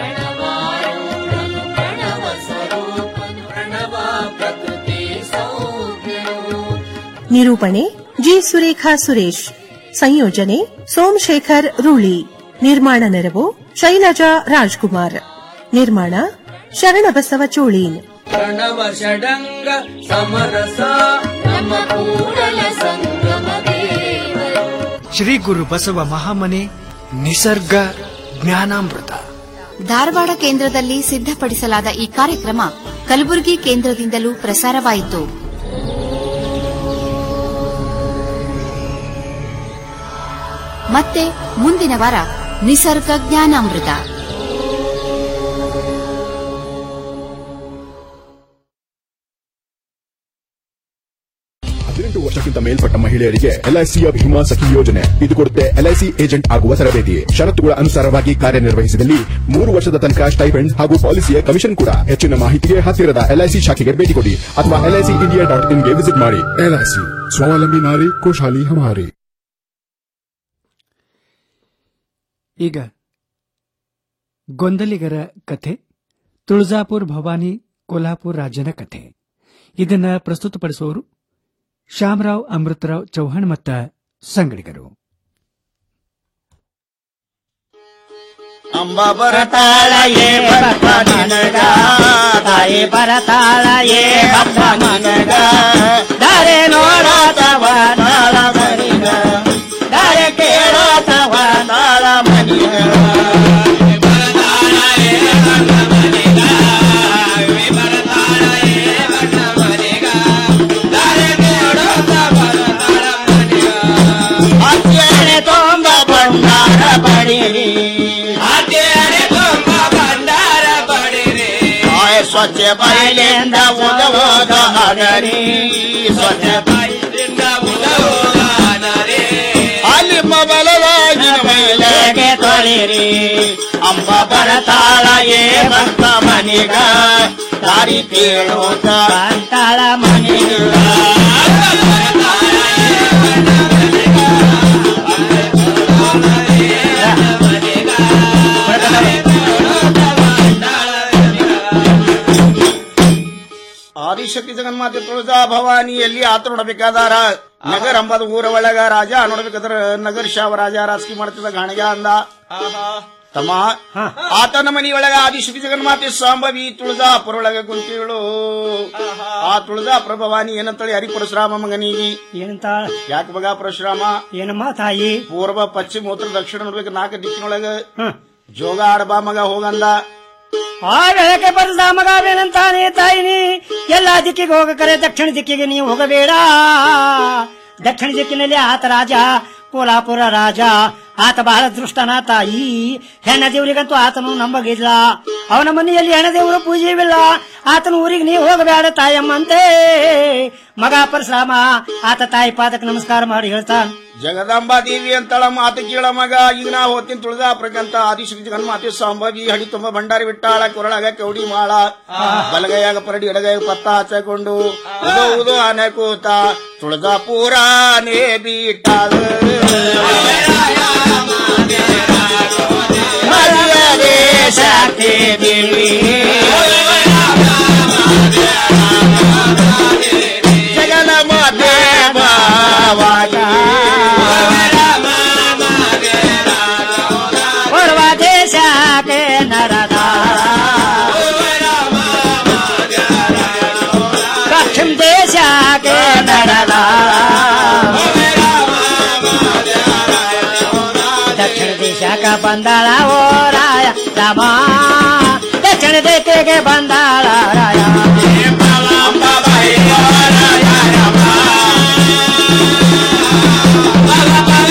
ನಿರೂಪಣೆ ಜಿ ಸುರೇಖಾ ಸುರೇಶ್ ಸಂಯೋಜನೆ ಸೋಮಶೇಖರ್ ರೂಳಿ ನಿರ್ಮಾಣ ನೆರವು ಶೈಲಜಾ ರಾಜ್ಕುಮಾರ್ ನಿರ್ಮಾಣ ಶರಣಬಸವ ಚೋಳೀನ್ ಪ್ರಣವ ಷಡಂಗ ಸಮರಸ ನಮ್ಮ ಕೂಡಲ ಸಂಗಮ ದೇವರು ಶ್ರೀ ಗುರು ಬಸವ ಮಹಾಮನೆ ನಿಸರ್ಗ ಜ್ಞಾನಾಮೃತ ಧಾರವಾಡ ಕೇಂದ್ರದಲ್ಲಿ ಸಿದ್ಧಪಡಿಸಲಾದ ಈ ಕಾರ್ಯಕ್ರಮ ಕಲಬುರಗಿ ಕೇಂದ್ರದಿಂದಲೂ ಪ್ರಸಾರವಾಯಿತು ಮತ್ತೆ ಮುಂದಿನ ವಾರ ನಿಸರ್ಗ ಜ್ಞಾನಾಮೃತ ಹದಿನೆಂಟು ವರ್ಷಕ್ಕಿಂತ ಮೇಲ್ಪಟ್ಟ ಮಹಿಳೆಯರಿಗೆ ಎಲ್ಐಸಿಯ ಭೀಮಾ ಸಖಿ ಯೋಜನೆ ಇದು ಕೊಡುತ್ತೆ ಎಲ್ಐಸಿ ಏಜೆಂಟ್ ಆಗುವ ತರಬೇತಿ ಷರತ್ತುಗಳ ಅನುಸಾರವಾಗಿ ಕಾರ್ಯನಿರ್ವಹಿಸಿದಲ್ಲಿ ಮೂರು ವರ್ಷದ ತನಕ ಸ್ಟೈಪೆಂಡ್ ಹಾಗೂ ಪಾಲಿಸಿಯ ಕಮಿಷನ್ ಕೂಡ ಹೆಚ್ಚಿನ ಮಾಹಿತಿಗೆ ಹತ್ತಿರದ ಎಲ್ಐಸಿ ಶಾಖೆಗೆ ಭೇಟಿ ಕೊಡಿ ಅಥವಾ ಎಲ್ಐಸಿ ಇಂಡಿಯಾ ಡಾಟ್ ಇನ್ಗೆ ವಿಸಿಟ್ ಮಾಡಿ ಎಲ್ಐಸಿ ಸ್ವಾವಲಂಬಿ ನಾರಿ ಖುಷಾಲಿ ಹಮಾರಿ ಈಗ ಗೊಂದಲಿಗರ ಕಥೆ ತುಳಜಾಪುರ್ ಭವಾನಿ ಕೊಲ್ಹಾಪುರ್ ರಾಜನ ಕಥೆ ಇದನ್ನ ಪ್ರಸ್ತುತಪಡಿಸುವವರು ಶ್ಯಾಮರಾವ್ ಅಮೃತರಾವ್ ಚೌಹಾಣ್ ಮತ್ತ ಸಂಗಡಿಗರು ಅಂಬ ಬರತಾಳ ಏ ಬಪ್ಪ ನನಗ ತಾಯಿ ಬರತಾಳ ಏ ಬಪ್ಪ ನನಗ ದಾರೆ ನೋಡಾತವ ತಾಳ ಮನಿಗ ದಾರೆ ಕೇಳಾತವ ತಾಳ ಮನಿಗ ಅಜ್ಜನೆ ತೊಂಬ ಬಂಡಾರ ಬಡಿರಿ ಅಜ್ಜನೆ ತೊಂಬ ಬಂಡಾರ ಬಡಿರಿ ಆಯ ಸ್ವಚ್ಛ ಬಾಯಿಲಿಂದ ಉದವೋದ ಹಗರಿ ಸ್ವಚ್ಛ ಬಾಯಿಲಿಂದ ಉದವೋದ ಹನರಿ ಅಲ್ಲಿ ಮೊಬಲವಾಗಿನ ಮೈಲೆಗೆ ತೊಳಿರಿ ಅಂಬ ಬರತಾಳ ಏ ಭಕ್ತ ಮನಿಗ ದಾರಿ ಕೇಳೋತ ಅಂತಾಳ ಮನಿಗ ಆದಿಶಕ್ತಿ ಜಗನ್ಮಾತೆ ತುಳಜಾ ಭವಾನಿಯಲ್ಲಿ ಆತ ನೋಡಬೇಕಾದಾರ ನಗರ ಅಂಬದ ಊರ ಒಳಗ ರಾಜ ನೋಡ್ಬೇಕಾದ್ರ ನಗರ ಶಾವ ರಾಜ ರಾಜಕೀಯ ಮಾಡ್ತಿದ್ದ ಗಾಣಿಗ ಅಂದ ತಮ್ಮ ಆತನ ಮನಿಯೊಳಗ ಆದಿಶಕ್ತಿ ಜಗನ್ಮಾತೆ ಸಾಂಬವಿ ತುಳಜಾಪುರ ಒಳಗ ಕುಂತಿಳು ಆ ತುಳಜಾಪುರ ಭವಾನಿ ಏನಂತೇಳಿ ಹರಿ ಪರಶುರಾಮ ಮಗನಿಗೆ ಏನಂತ ಯಾಕೆ ಮಗ ಪರಶುರಾಮ ಏನಮ್ಮ ತಾಯಿ ಪೂರ್ವ ಪಶ್ಚಿಮ ಉತ್ತರ ದಕ್ಷಿಣ ನೋಡ್ಬೇಕು ನಾಲ್ಕು ದಿಕ್ಕಿನೊಳಗ ಜೋಗ ಆಡಬಾ ಮಗ ಹೋಗಂದ ಆ ಬೆಳಕೆ ಬರದ ಮಗವೇನಂತಾನೆ ತಾಯಿನಿ ಎಲ್ಲಾ ದಿಕ್ಕಿಗೆ ಹೋಗಕರೆ ದಕ್ಷಿಣ ದಿಕ್ಕಿಗೆ ನೀವು ಹೋಗಬೇಡ ದಕ್ಷಿಣ ದಿಕ್ಕಿನಲ್ಲಿ ಆತ ರಾಜ ಕೋಲಾಪುರ ರಾಜ ಆತ ಬಹಳ ದೃಷ್ಟನ ತಾಯಿ ಹೆಣ್ಣ ದೇವರಿಗಂತೂ ಆತನು ನಂಬಗಿಲ್ಲ ಅವನ ಮನೆಯಲ್ಲಿ ಹೆಣ್ಣ ದೇವರು ಪೂಜೆವಿಲ್ಲ ಆತನ ಊರಿಗೆ ನೀವು ಹೋಗಬೇಡ ತಾಯಮ್ಮಂತೆ ಮಗ ಪರಶುರಾಮ ಆತ ತಾಯಿ ಪಾದಕ್ಕೆ ನಮಸ್ಕಾರ ಮಾಡಿ ಹೇಳ್ತಾನ ಜಗದಾಂಬಾ ದೇವಿ ಅಂತಳ ಮಾತು ಕೇಳ ಮಗ ಈಗ ನಾ ಹೋಗ್ತೀನಿ ತುಳಜಾಪುರಕ್ಕಂತ ಆದಿಶ್ರೀ ಜಗನ್ಮಾತೆ ಸಾಂಬವಿ ಹಡಿ ತುಂಬ ಭಂಡಾರಿ ಬಿಟ್ಟಾಳ ಕೊರಳಾಗ ಕೌಡಿ ಮಾಳ ಬಲಗೈಯಾಗ ಪರಡಿ ಎಡಗೈಯಾಗ ಪತ್ತ ಹಚ್ಚಕೊಂಡು ಉದೋ ಉದೋ ಆನೆ ಕೂತ ತುಳಜಾಪುರಾನೇ ಬಿಟ್ಟಾಳ ಮರ್ಯಾದೆ ಶಾಖೆ ದೇವಿ ಜಗನ್ಮಾತೆ ಬಾವಾಗ ಪೂರ್ವ ದೇಶಕ್ಕೆ ನರದ ಪಶ್ಚಿಮ ದೇಶಕ್ಕೆ ನರದ ದಕ್ಷಿಣ ದೇಶಕ್ಕೆ ಬಂದಾಳ ಓ ರಾಯ ರಾಮ ದಕ್ಷಿಣ ದೇಶಕ್ಕೆ ಬಂದಾಳ ರಾಯ ಬಾಬಾ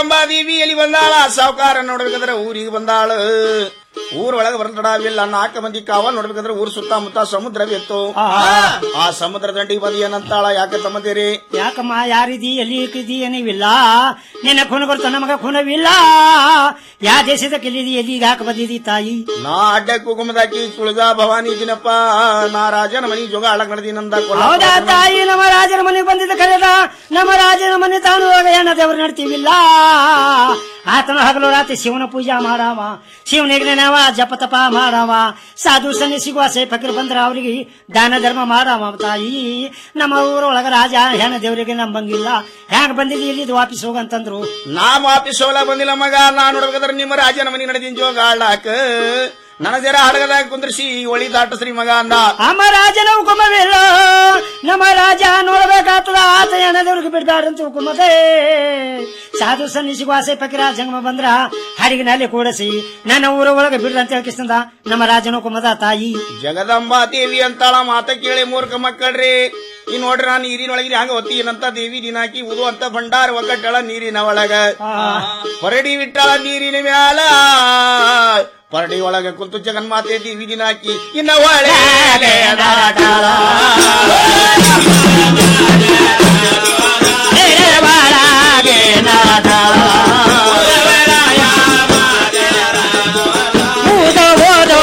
ಜಗದಂಬಾ ದೇವಿ ಎಲ್ಲಿ ಬಂದಾಳ ಸಾವುಕಾರ ನೋಡ್ಬೇಕಾದ್ರೆ ಊರಿಗೆ ಬಂದಾಳ ಊರೊಳಗೆ ಬರ್ತಡಾವಿಲ್ಲ ನಾಲ್ಕು ಮಂದಿ ಕಾವ ನೋಡ್ಬೇಕಾದ್ರೆ ಊರ್ ಸುತ್ತಮುತ್ತ ಸಮುದ್ರವಿತ್ತು ಆ ಸಮುದ್ರ ದಂಡಿಗೆ ಬಂದು ಏನಂತಾಳ ಯಾಕೆ ತಮ್ಮದಿರಿ ಯಾಕಮ್ಮ ಯಾರಿದಿ ಎಲ್ಲಿ ಇಕ್ಕಿದಿ ಏನಿವಿಲ್ಲ ನಿನ್ನ ಖುನ ಗೊತ್ತ ನಮಗ ಖುನವಿಲ್ಲ ಯಾ ದೇಶದ ಕೆಲ್ಲಿದಿ ಎಲ್ಲಿ ಯಾಕೆ ಬಂದಿದಿ ತಾಯಿ ನಾ ಅಡ್ಡ ಕುಗುಮದಾಕಿ ತುಳಜಾ ಭವಾನಿ ದಿನಪ್ಪ ನಾ ರಾಜನ ಮನಿ ಜೋಗ ಅಳಗ್ ನಡೆದಿನಂದ ಹೌದಾ ತಾಯಿ ನಮ್ಮ ರಾಜನ ಮನೆಗೆ ಬಂದಿದ್ದ ಕರೆದ ನಮ್ಮ ರಾಜನ ಮನೆ ತಾನು ಏನ ದೇವ್ರು ನಡ್ತೀವಿಲ್ಲ ಆತನ ಹಗಲು ರಾತ್ರಿ ಶಿವನ ಪೂಜಾ ಮಾಡಾವ ಶಿವನಿಗೆ ನಾವ ಜಪ ತಪ ಮಾಡಾವ ಸಾಧು ಸನ್ನಿಸಿಗುವ ಸೇಫಕರು ಬಂದ್ರ ಅವ್ರಿಗೆ ದಾನ ಧರ್ಮ ಮಾಡಾವ ತಾಯಿ ನಮ್ಮ ಊರೊಳಗ ರಾಜ ಹೆಣ ದೇವರಿಗೆ ನಂಬಂಗಿಲ್ಲ ಹ್ಯಾಂಗ ಬಂದಿದ್ದು ಇಲ್ಲಿ ವಾಪಸ್ ಹೋಗಂತಂದ್ರು ನಾ ವಾಪಸ್ ಹೋಲ ಬಂದಿಲ್ಲ ಮಗ ನಾ ನೋಡ್ಬೇಕಾದ್ರೆ ನಿಮ್ಮ ರಾಜನ ಮನಿ ನಡೆದಿನ ಜೋಗ ಆಳಾಕ ನನ್ನ ಜರ ಹಡಗದಾಗ ಕುಂದ್ರಿಸಿ ಒಳಿ ದಾಟಸ್ರಿ ಮಗ ಅಂದ ನಮ್ಮ ರಾಜನ ಹುಕುಮವಿಲ್ಲ ನಮ್ಮ ರಾಜ ನೋಡ್ಬೇಕಾಗ್ತದ ಆತ ಹೆಣ ದೇವ್ರಿಗೆ ಬಿಡ್ದಾರಂತ ಹುಕುಮತೆ ಸಾಧು ಸನ್ನಿಸಿಗೂ ಆಸೆ ಫಕೀರ ಜಂಗಮ ಬಂದ್ರ ಹರಿಗಿನಲ್ಲಿ ಕೂಡಿಸಿ ನನ್ನ ಊರ ಒಳಗೆ ಬಿಡ್ರಿ ಅಂತ ಹೇಳ್ಕಿಸ್ತಂದ ನಮ್ಮ ರಾಜನ ಹುಕುಮದ ತಾಯಿ ಜಗದಂಬಾ ದೇವಿ ಅಂತಾಳ ಮಾತ ಕೇಳಿ ಮೂರ್ಖ ಮಕ್ಕಳ್ರಿ ಈ ನೋಡ್ರಿ ನಾನು ನೀರಿನೊಳಗೆ ಹಂಗ ಒತ್ತಿ ಏನಂತ ದೇವಿ ದಿನಾಕಿ ಉದು ಅಂತ ಭಂಡಾರ ಒಕ್ಕಟ್ಟಳ ನೀರಿನ ಒಳಗ ಹೊರಡಿ ಬಿಟ್ಟಾಳ ನೀರಿನ ಮ್ಯಾಲ ಪರಡಿ ಒಳಗ ಕುಂತು ಜಗನ್ಮಾತೆ ದೇವಿ ದಿನಾಕಿ ಇನ್ನ ಒಳೆ ದಾಟಾಳ. ಒಳಗೆ ನಾಟಾಳ. ಊದು ಊದು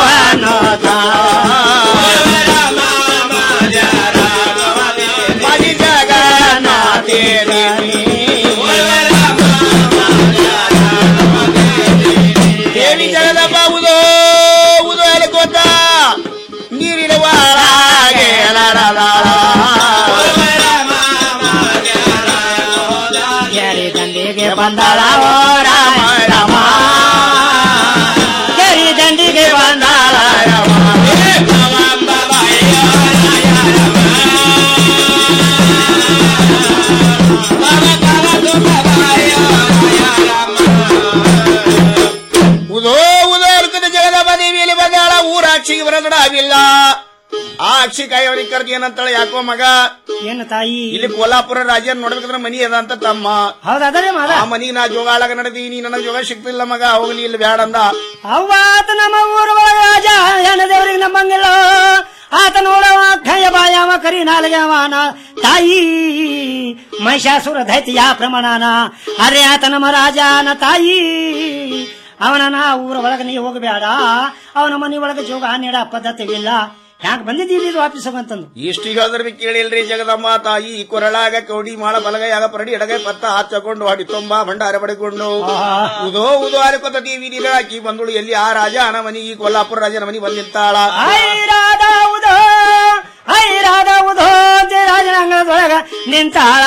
ಮದಿ ಜಗನ್ನಾಥೆ ದೇವಿ. ದೇವಿ ಜಗದಪ್ಪ ಉದೋ ಉದೋ ಎಲ್ಲಿ ಗೊತ್ತ ನೀರಿನ ಒಳಗೆ ಕೆರೆ ದಂಡಿಗೆ ಬಂದಾಳ ಓ ರಾಮ ರಾಮ ಕೆರೆ ದಂಡಿಗೆ ಬಂದಾಳ ಉದೋ ಉದೋ ಅಲ್ಕದ ಜಗದಪ್ಪ ದೇವಿಯಲ್ಲಿ ಬಂದಾಳ ಊರ ಅಕ್ಷಿಗೆ ಬರದಡಾವಿಲ್ಲ ಆ ಅಕ್ಷಿ ಕಾಯವರಿಗೆ ಕರ್ದು ಏನಂತಾಳೆ ಯಾಕೋ ಮಗ ಏನು ತಾಯಿ ಇಲ್ಲಿ ಕೋಲಾಪುರ ರಾಜ್ಯ ನೋಡ್ಬೇಕಂದ್ರೆ ಮನಿ ಅದ ಅಂತ ತಮ್ಮ ಹೌದಾದ್ರೆ ಮಾದ ಆ ಮನಿಗೆ ನಾ ಜೋಗಾಳಗ ನಡೆದೀನಿ ನನಗೆ ಜೋಗ ಸಿಗ್ತಿಲ್ಲ ಮಗ ಹೋಗ್ಲಿ ಇಲ್ಲಿ ಬ್ಯಾಡ ಅಂದ ಅವ್ವಾತ ನಮ್ಮ ಊರ ಒಳಗ ರಾಜ ಹೆಣ ದೇವರಿಗೆ ನಮ್ಮಂಗಿಲ್ಲ ಆತ ನೋಡವ ಖಯ ಬಾಯವ ಕರಿ ನಾಲ್ಗವನ ತಾಯಿ ಮಹಿಷಾಸುರ ದೈತ್ಯ ಪ್ರಮಾಣನ ಅರೆ ಆತ ನಮ್ಮ ರಾಜನ ತಾಯಿ ಅವನ ಊರ ಒಳಗ ನೀ ಹೋಗಬೇಡ ಅವನ ಮನೆ ಒಳಗ ಜೋಗ ನೀಡ ಪದ್ಧತಿವಿಲ್ಲ ಹ್ಯಾಂಗ ಬಂದಿದ್ದೀರಿ ಇದು ವಾಪಸ್ ಹೋಗಂತಂದು ಇಷ್ಟು ಹೇಳಿದ್ರೆ ಬಿ ಕೇಳಿಲ್ರಿ ಜಗದಮ್ಮ ತಾಯಿ ಕೊರಳಾಗ ಕೌಡಿ ಮಾಳ ಬಲಗೈಯಾಗ ಪರಡಿ ಎಡಗೈ ಪತ್ತ ಹಚ್ಚಕೊಂಡು ಹಾಡಿ ತುಂಬಾ ಭಂಡಾರ ಪಡೆಕೊಂಡು ಉದೋ ಉದೋ ಅಲಿಕೊತ ಟಿವಿ ಹಾಕಿ ಬಂದಳು ಎಲ್ಲಿ ಆ ರಾಜ ಹಣ ಮನಿ ಈ ಕೊಲ್ಲಾಪುರ ರಾಜನ ಮನಿ ಬಂದ್ ನಿಂತಾಳ ಐರಾದ ಉದೋ ಐರಾದ ಉದೋ ರಾಜನ ಅಂಗಳದೊಳಗ ನಿಂತಾಳ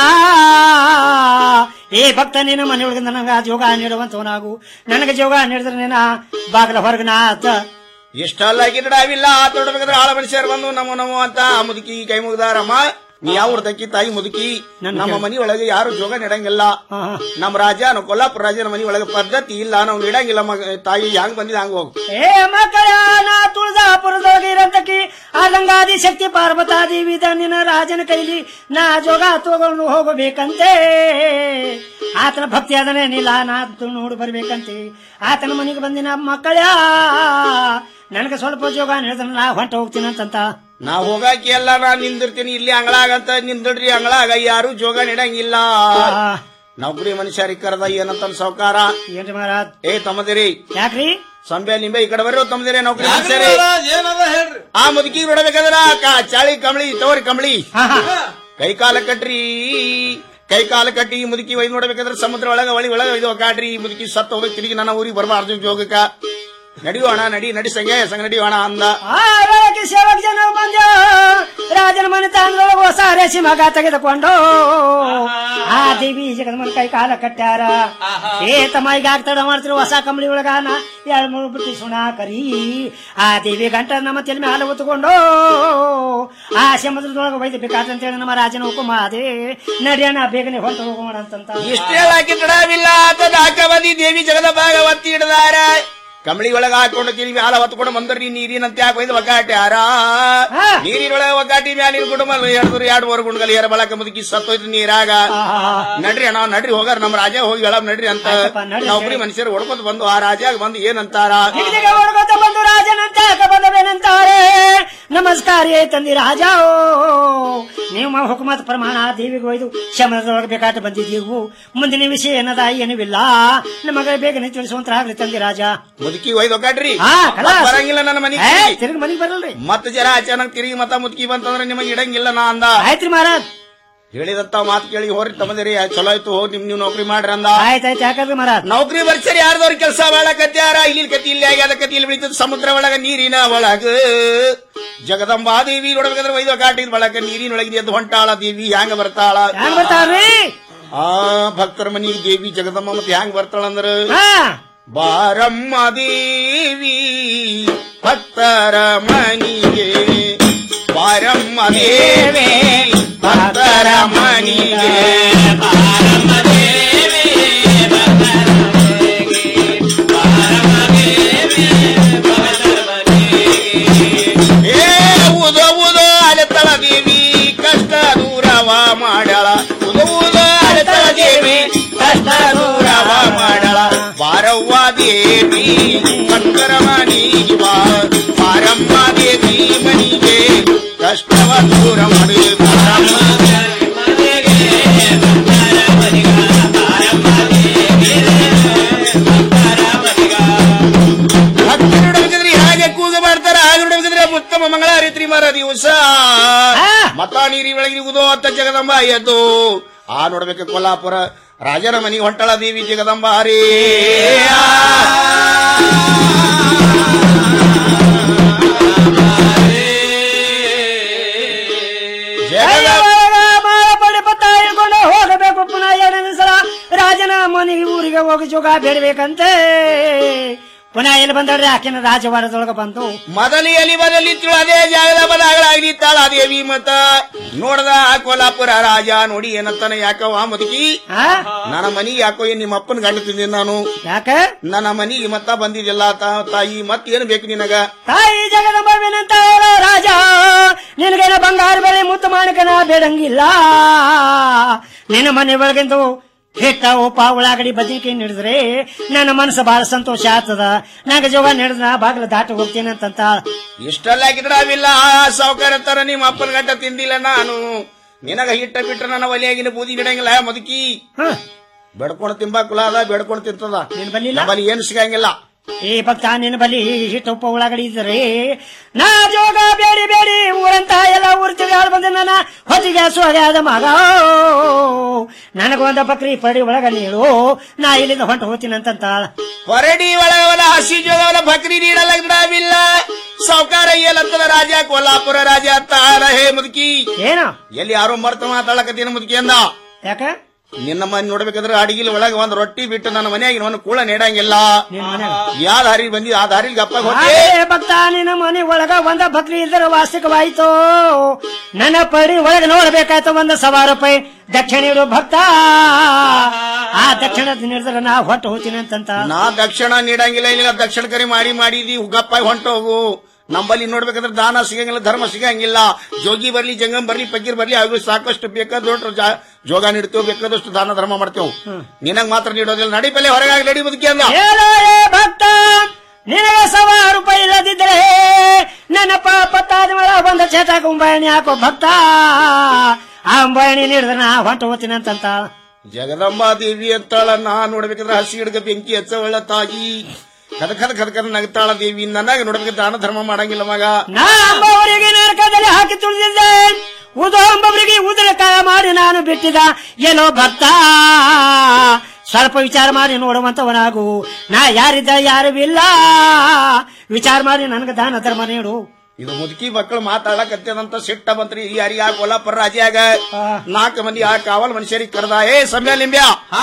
ಏ ಭಕ್ತ ನೀನು ಮನೆಯೊಳಗೆ ನನಗ ಜೋಗ ನೀಡುವಂತವನಾಗು ನನಗೆ ಜೋಗ ನೀಡಿದ್ರೆ ನೀನ ಬಾಗಿಲ ಹೊರಗ ನಾತ ಇಷ್ಟಲ್ಲ ಗಿಡವಿಲ್ಲ ತೊಡಬೇಕಾದ್ರೆ ಆಳ ಮನುಷ್ಯರು ಬಂದು ನಮೋ ನಮೋ ಅಂತ ಆ ಮುದುಕಿ ಕೈ ಮುಗ್ದಾರಮ್ಮ ನೀ ಯಾವ ತಕ್ಕಿ ತಾಯಿ ಮುದುಕಿ ನಮ್ಮ ಮನಿ ಒಳಗೆ ಯಾರು ಜೋಗ ನೀಡಂಗಿಲ್ಲ ನಮ್ಮ ರಾಜ ನಾವು ಕೊಲ್ಲಾಪುರ ರಾಜನ ಮನಿ ಒಳಗೆ ಪದ್ಧತಿ ಇಲ್ಲ ನಾವು ನೀಡಂಗಿಲ್ಲ ಮಗ ತಾಯಿ ಹಂಗ್ ಬಂದಿಲ್ಲ ಹಂಗ ಹೋಗು ಏ ಮಕ್ಕಳ ನಾ ತುಳಜಾಪುರದೊಳಗೆ ಇರತಕ್ಕಿ ಆದಂಗಾದಿ ಶಕ್ತಿ ಪಾರ್ವತಾದಿ ವಿಧ ನಿನ್ನ ರಾಜನ ಕೈಲಿ ನಾ ಜೋಗ ತಗೊಂಡು ಹೋಗಬೇಕಂತೆ ಆತನ ಭಕ್ತಿ ಅದನೇನಿಲ್ಲ ನಾ ನೋಡು ಬರ್ಬೇಕಂತೆ ಆತನ ಮನೆಗೆ ಬಂದಿನ ಮಕ್ಕಳ ನನಗೆ ಸ್ವಲ್ಪ ಜೋಗ ಹೇಳಿದ್ರೆ ನಾ ಹೊಂಟ ಹೋಗ್ತೀನಿ ಅಂತಂತ ನಾ ಹೋಗಾಕಿ ಎಲ್ಲ ನಾ ನಿಂದಿರ್ತೀನಿ ಇಲ್ಲಿ ಅಂಗಳಾಗ ಅಂತ ನಿಂದಿಡ್ರಿ ಅಂಗಳಾಗ ಯಾರು ಜೋಗ ನೀಡಂಗಿಲ್ಲ ನೌಕರಿ ಮನುಷ್ಯರಿಗೆ ಕರೆದ ಏನಂತ ಸಾವುಕಾರ ಏನ್ರಿ ಮಹಾರಾಜ್ ಏ ತಮ್ಮದಿರಿ ಯಾಕ್ರಿ ಸಂಬೆ ನಿಂಬೆ ಈ ಕಡೆ ಬರ್ರಿ ತಮ್ಮದಿರಿ ನೌಕರಿ ಮನುಷ್ಯರೇ ಆ ಮುದುಕಿ ನೋಡಬೇಕಾದ್ರ ಕಾ- ಚಾಳಿ ಕಂಬಳಿ ತವರಿ ಕಂಬಳಿ ಕೈ ಕಾಲ ಕಟ್ರಿ ಕೈ ಕಾಲ ಕಟ್ಟಿ ಈ ಮುದುಕಿ ಒಯ್ದು ನೋಡ್ಬೇಕಾದ್ರೆ ಸಮುದ್ರ ಒಳಗ ಒಳಿ ಒಳಗ ಇದು ಕಾಡ್ರಿ ಈ ಮುದುಕಿ ಸತ್ತು ಹೋಗ್ಬೇಕು ತಿರುಗಿ ನನ್ನ ಊರಿಗೆ ಬರಬಾರ್ದು ಜೋಗಕ್ಕ ನಡಿಯೋಣ ನಡಿ ನಡಿ ಸಂಗೆ ಸಂಗ ನಡಿಯೋಣ ಅಂದ ಆ ವೇಳೆಗೆ ಸೇವಕ ಜನ ಬಂದ ರಾಜನ ಮನೆ ತಾಂದ್ರೊಳಗೆ ಹೊಸ ರೇಸಿ ಮಗ ತೆಗೆದುಕೊಂಡು ಆ ದೇವಿ ಜಗನ್ಮನ್ ಕೈ ಕಾಲ ಕಟ್ಟ್ಯಾರ ಏ ತಮ್ಮ ಈಗ ಆಗ್ತದ ಮಾಡ್ತಿರು ಹೊಸ ಕಂಬಳಿ ಒಳಗಾನ ಎರಡ್ ಮೂರು ಬಿಟ್ಟು ಸುಣ ಕರಿ ಆ ದೇವಿ ಗಂಟ ನಮ್ಮ ತಲೆ ಮೇಲೆ ಹೊತ್ತುಕೊಂಡು ಆ ಸಮುದ್ರದೊಳಗೆ ಒಯ್ದು ಬೇಕಾದಂತೇಳಿ ನಮ್ಮ ರಾಜನ ಹುಕುಮ ಅದೇ ನಡಿಯೋಣ ಬೇಗನೆ ಹೊಂಟು ಹೋಗೋಣ ಅಂತಂತ ಇಷ್ಟೇ ಹಾಕಿ ತಡವಿಲ್ಲ ಅಂತ ನಾಲ್ಕ ಮಂದಿ ದೇವಿ ಜಗದ ಭಾಗ ಒತ್ತಿ ಹಿಡಿದಾರ ಕಂಬಳಿ ಒಳಗ ಹಾಕೊಂಡು ತಿರುಗಿ ಮ್ಯಾಲ ಹೊತ್ಕೊಂಡು ಬಂದ್ರಿ ನೀರಿನಂತೆ ಹಾಕೋಯ್ದು ಒಗ್ಗಾಟೆ ಆರ ನೀರಿನೊಳಗ ಒಗ್ಗಾಟಿ ಮ್ಯಾಲಿನ ಕುಟುಂಬ ಎರಡು ಎರಡು ಮೂರು ಗುಂಡ್ಗಲ್ ಏರ ಬಳಕ ಮುದುಕಿ ಸತ್ತೋಯ್ತು ನೀರಾಗ ನಡ್ರಿ ಅಣ್ಣ ನಡ್ರಿ ಹೋಗಾರ ನಮ್ಮ ರಾಜ ಹೋಗಿ ಹೇಳ ನಡ್ರಿ ಅಂತ ನೌಕರಿ ಮನುಷ್ಯರು ಹೊಡ್ಕೊಂಡ್ ಬಂದು ಆ ರಾಜಾಗ ಬಂದು ಏನಂತಾರ ದಿಗ್ದಿಗ ಹೊಡ್ಕೊತ ಬಂದು ರಾಜನಂತ ಬಂದವೇನಂತಾರೆ ನಮಸ್ಕಾರ ತಂದಿ ರಾಜ ನೀವು ಹುಕುಮತ್ ಪ್ರಮಾಣ ದೇವಿಗೆ ಒಯ್ದು ಶಮನದೊಳಗೆ ಬೇಕಾಟ ಬಂದಿದ್ದೀವು ಮುಂದಿನ ವಿಷಯ ಏನದ ಏನಿಲ್ಲ ನಮಗೆ ಬೇಗನೆ ತಿಳಿಸುವಂತರಾಗ್ಲಿ ತಂದಿ ರಾಜ ಮುದುಕಿ ಒಯ್ದು ಒಗ್ಗಾಡ್ರಿ ಹಾ, ಖಲಾಸ್. ಮತ್ತ್ ಬರಂಗಿಲ್ಲ ನನ್ನ ಮನೆಗೆ ಏ, ತಿರುಗಿ ಮನೆಗೆ ಬರಲ್ರಿ ಮತ್ತ ಜರ ಅಚಾನಕ್ ತಿರುಗಿ ಮತ್ತ ಮುದುಕಿ ಬಂತಂದ್ರೆ ನಿಮಗೆ ಇಡಂಗಿಲ್ಲ ನಾ ಅಂದ ಆಯ್ತ್ರಿ ಮಹಾರಾಜ್ ಹೇಳಿದಂತ ಮಾತು ಕೇಳಿ ಹೋರಿ ತಮ್ಮದಿರಿ ಚಲೋ ಆಯ್ತು ಹೋಗಿ ನಿಮ್ ನೀವು ನೌಕರಿ ಮಾಡ್ರಿ ಅಂದ ಆಯ್ತಾಯ್ತು ಯಾಕಂದ್ರೆ ಮಹಾರಾಜ್ ನೌಕರಿ ಬರ್ಸರಿ ಯಾರ್ದವ್ರ ಕೆಲಸ ಬಾಳಕತ್ಯಾರ ಇಲ್ಲಿ ಕತಿ ಇಲ್ಲಿ ಆಗ್ಯಾದ ಕತಿ ಇಲ್ಲಿ ಬೆಳೀತದ ಸಮುದ್ರ ಒಳಗ ನೀರಿನ ಒಳಗ ಜಗದಂಬಾ ದೇವಿ ನೋಡ್ಬೇಕಾದ್ರೆ ವೈದ್ಯ ಕಾಟಿದ ಒಳಗ ನೀರಿನೊಳಗೆ ಎದ್ದು ಹೊಂಟಾಳ ದೇವಿ ಹ್ಯಾಂಗ ಬರ್ತಾಳ ಹ್ಯಾಂಗ ಬರ್ತಾಳ್ರಿ ಆ ಭಕ್ತರ ಮನಿಗೆ ದೇವಿ ಜಗದಮ್ಮ ಮತ್ತೆ ಹ್ಯಾಂಗ ಬರ್ತಾಳ ಅಂದ್ರ ಹಾ ಬಾರಮ್ಮ ದೇವಿ ಭಕ್ತರ ಮನಿಗೆ ಬಾರಮ್ಮ ದೇವಿ ಭಕ್ತರ ಮನಿಗೆ ಏ ಉದೋ ಉದೋ ಅಲೆತಳ ದೇವಿ ಕಷ್ಟ ದೂರವ ಮಾಡ್ಯಾಳ ಉದೋ ಉದೋ ಅಲೆತಳ ದೇವಿ ಕಷ್ಟ ದೂರವ ಮಾಡ್ಯಾಳ ಬಾರವ್ವ ದೇವಿ ಭಕ್ತರ ಮನಿಗೆ ಬಾ ಬಾರಮ್ಮ ದೇವಿ ಮನಿಗೆ ಕಷ್ಟವ ದೂರ ಮಾಡಿ ಬಾರಮ್ಮ ಭಕ್ತರು ನೋಡ್ಬೇಕಂದ್ರೆ ಹೇಗೆ ಕೂಗ ಮಾಡ್ತಾರ ಹಾಗೆ ನೋಡ್ಬೇಕಂದ್ರೆ ಉತ್ತಮ ಮಂಗಳಾರಿತ್ರಿ ಮರ ದಿವಸ ಮತ ನೀರಿ ಬೆಳಗ್ಗೆ ಉದೋ ಅತ್ತ ಜಗದಂಬ ಎದ್ದು ಆ ನೋಡ್ಬೇಕು ಕೊಲ್ಲಾಪುರ ರಾಜರ ಮನಿ ಹೊಂಟಳ ದೇವಿ ಜಗದಂಬ ಹರೇ ಮಾಳಪಡೆ ಪತ್ತ ಹಿಡ್ಕೊಂಡು ಹೋಗಬೇಕು ಪುನಃ ಎರಡನೇ ಸಲ ರಾಜನ ಮನೆಗೆ ಊರಿಗೆ ಹೋಗಿ ಜೋಗ ಬೇಡಬೇಕಂತೆ ಪುನಃ ಎಲ್ಲಿ ಬಂದಳ್ರಿ ಆಕೆನ ರಾಜವಾಡದೊಳಗ ಬಂದು ಮೊದಲಿಯಲ್ಲಿ ಬದಲಿ ಅದೇ ಜಾಗದ ಬದಾಗಳಾಗ್ಲಿ ತಾಳ ದೇವಿ ಮತ ನೋಡ್ದ ಆ ಕೊಲ್ಲಾಪುರ ರಾಜ ನೋಡಿ ಏನಂತಾನೆ ಯಾಕವ ಮುದುಕಿ ನನ್ನ ಮನಿಗೆ ಯಾಕೋ ಏನ್ ನಿಮ್ಮ ಅಪ್ಪನ ಗಂಡ ತಿಂದಿನಿ ನಾನು ಯಾಕ ನನ್ನ ಮನಿಗೆ ಮತ್ತ ಬಂದಿದ್ದಿಲ್ಲ ತಾ- ತಾಯಿ ಮತ್ ಏನ್ ಬೇಕು ನಿನಗ ತಾಯಿ ಜಗದಂಬವಿನಂತ ಹೇಳೋ ರಾಜ ನಿನಗೇನ ಬಂಗಾರ ಬೆಳೆ ಮುತ್ತು ಮಾಣಿಕನ ಬೇಡಂಗಿಲ್ಲ ನಿನ್ನ ಮನೆ ಒಳಗಿಂದು ಹಿಟ್ಟ ಉಪ್ಪ ಉಳ್ಳಾಗಡಿ ಬದನಿಕಾಯಿ ನಡೆದ್ರೆ ನನ್ನ ಮನಸ್ಸು ಬಹಳ ಸಂತೋಷ ಆಗ್ತದ ನಂಗೆ ಜೋಗ ನಡೆದ ಬಾಗಿಲು ದಾಟಿ ಹೋಗ್ತೀನಿ ಅಂತಂತ ಇಷ್ಟೆಲ್ಲ ಗಿಡವಿಲ್ಲ ಸಾವುಕಾರ ತರ ನಿಮ್ಮ ಅಪ್ಪನ ಗಂಟ ತಿಂದಿಲ್ಲ ನಾನು ನಿನಗ ಹಿಟ್ಟ ಬಿಟ್ರ ನನ್ನ ಒಲೆಯಾಗಿನ ಬೂದಿ ಗಿಡಂಗಿಲ್ಲ ಮುದುಕಿ ಬೆಡ್ಕೊಂಡು ತಿಂಬಾಕುಲ ಅದ ಬೆಡ್ಕೊಂಡು ತಿಂತದ ನಿನ್ ಬಲ್ಲಿಲ್ಲ ನಮ್ಮಲ್ಲಿ ಏನು ಸಿಗಂಗಿಲ್ಲ ಈ ಭಕ್ತ ನಿನ್ನ ಬಲಿ ಹಿಟ್ಟು ಉಪ್ಪ ಉಳ್ಳಾಗಡಿ ಇದ್ರೆ ನಾ ಜೋಗ ಬೇಡಿ ಬೇಡಿ ಊರಂತ ಎಲ್ಲ ಊರ್ ತಿರುಗಾಡ್ ಬಂದೆ ನನ್ನ ಹೊತ್ತಿಗೆ ಸೋಗ್ಯಾದ ಮಗ ನನಗೊಂದ ಬಕ್ರಿ ಪಡಿ ಒಳಗ ನೀಳು ನಾ ಇಲ್ಲಿಂದ ಹೊಂಟು ಹೋಗ್ತೀನಿ ಅಂತಂತ ಹೊರಡಿ ಒಳಗವಲ ಹಸಿ ಜೋಗವಲ ಬಕ್ರಿ ನೀಡಲ್ಲ ಗಿಡವಿಲ್ಲ ಸಾವುಕಾರ ಏಲತ್ತದ ರಾಜ ಕೊಲ್ಲಾಪುರ ರಾಜ ತಾರ ಹೇ ಮುದುಕಿ ಏನು ಎಲ್ಲಿ ಯಾರೋ ಮರ್ತ ಮಾತಾಡಕತ್ತೀನಿ ಮುದುಕಿ ಅಂದ ಯಾಕ ನಿನ್ನ ಮನೆ ನೋಡ್ಬೇಕಾದ್ರೆ ಅಡಿಗಿಲ್ ಒಳಗ ಒಂದ್ ರೊಟ್ಟಿ ಬಿಟ್ಟು ನನ್ನ ಮನೆಯಾಗಿ ಒಂದು ಕೂಳ ನೀಡಂಗಿಲ್ಲ ಯಾವ ದಾರಿ ಬಂದಿ ಆ ದಾರಿ ಗಪ್ಪ ಹೋಗಿ ಅದೇ ಭಕ್ತ ನಿನ್ನ ಮನೆ ಒಳಗ ಒಂದ ಬಕ್ರಿ ಇದ್ರೆ ವಾರ್ಷಿಕವಾಯ್ತು ನನ್ನ ಪಡಿ ಒಳಗ ನೋಡ್ಬೇಕಾಯ್ತು ಒಂದ ಸವಾ ರೂಪಾಯಿ ದಕ್ಷಿಣ ಇಡು ಭಕ್ತ ಆ ದಕ್ಷಿಣ ನೀಡಿದ್ರೆ ನಾ ಹೊಟ್ಟು ಹೋಗ್ತೀನಿ ಅಂತಂತ ನಾ ದಕ್ಷಿಣ ನೀಡಂಗಿಲ್ಲ ಇಲ್ಲ ದಕ್ಷಿಣ ಕರಿ ಮಾಡಿ ಮಾಡಿದಿ ಗಪ್ಪ ಹೊಂಟೋಗು ನಂಬಲ್ಲಿ ನೋಡ್ಬೇಕಾದ್ರೆ ದಾನ ಸಿಗಂಗಿಲ್ಲ ಧರ್ಮ ಸಿಗಂಗಿಲ್ಲ ಜೋಗಿ ಬರ್ಲಿ ಜಂಗಮ್ ಬರ್ಲಿ ಪಕ್ಕೀರ್ ಬರ್ಲಿ ಅವ್ರಿಗೆ ಸಾಕಷ್ಟು ಬೇಕಾದಷ್ಟು ಜಾ- ಜೋಗ ನೀಡ್ತೇವೆ ಬೇಕಾದಷ್ಟು ದಾನ ಧರ್ಮ ಮಾಡ್ತೇವೆ ನಿನಗ್ ಮಾತ್ರ ನೀಡೋದಿಲ್ಲ ನಡಿ ಪಲ್ಲೆ ಹೊರಗಾಗಿ ನಡಿ ಬದುಕಿ ಅಂದ ಹೇಳೋ ಏ ಭಕ್ತ ನಿನಗೆ ಸವಾ ರೂಪಾಯಿ ಇಲ್ಲದಿದ್ರೆ ನನ್ನ ಪತ್ತಾದ ಮೇಲೆ ಬಂದ ಚೇಟ ಕುಂಬಾಯಣಿ ಹಾಕೋ ಭಕ್ತ ಆ ಅಂಬಾಯಣಿ ನೀಡಿದ್ರೆ ನಾ ಹೊಂಟು ಹೋಗ್ತೀನಿ ಅಂತಂತ ಜಗದಂಬಾ ದೇವಿ ಅಂತಾಳ ನಾ ನೋಡ್ಬೇಕಾದ್ರೆ ಹಸಿ ಹಿಡ್ಕ ಬೆಂಕಿ ಹಚ್ಚವಳ ತಾಯಿ ಕದ ಕದ ಕದ ಕದ ನಗ್ತಾಳ ದೇವಿ ನನಗ ನೋಡ್ಬೇಕಾದ್ರೆ ದಾನ ಧರ್ಮ ಮಾಡಂಗಿಲ್ಲ ಮಗ ನಾ ಅಂಬವರಿಗೆ ನರಕದಲ್ಲಿ ಹಾಕಿ ತುಳಿದಿದ್ದೆ ಉದೋ ಅಂಬವರಿಗೆ ಉದರಕಾಯ ಮಾಡಿ ನಾನು ಬಿಟ್ಟಿದ ಏನೋ ಭಕ್ತ ಸ್ವಲ್ಪ ವಿಚಾರ ಮಾಡಿ ನೋಡುವಂತವನಾಗು ನಾ ಯಾರಿದ್ದ ಯಾರು ಇಲ್ಲ ವಿಚಾರ ಮಾಡಿ ನನಗೆ ದಾನ ಧರ್ಮ ನೀಡು ಇದು ಮುದುಕಿ ಮಕ್ಕಳು ಮಾತಾಡಕತ್ತದಂತ ಸಿಟ್ಟ ಬಂತ್ರಿ ಈ ಯಾರಿಗೆ ಆ ಕೊಲ್ಲಾಪುರ ರಾಜ್ಯಾಗ ನಾಲ್ಕು ಮಂದಿ ಆ ಕಾವಲ್ ಮನುಷ್ಯರಿಗೆ ಕರೆದ ಏ ಸಮಯ ಲಿಂಬ್ಯ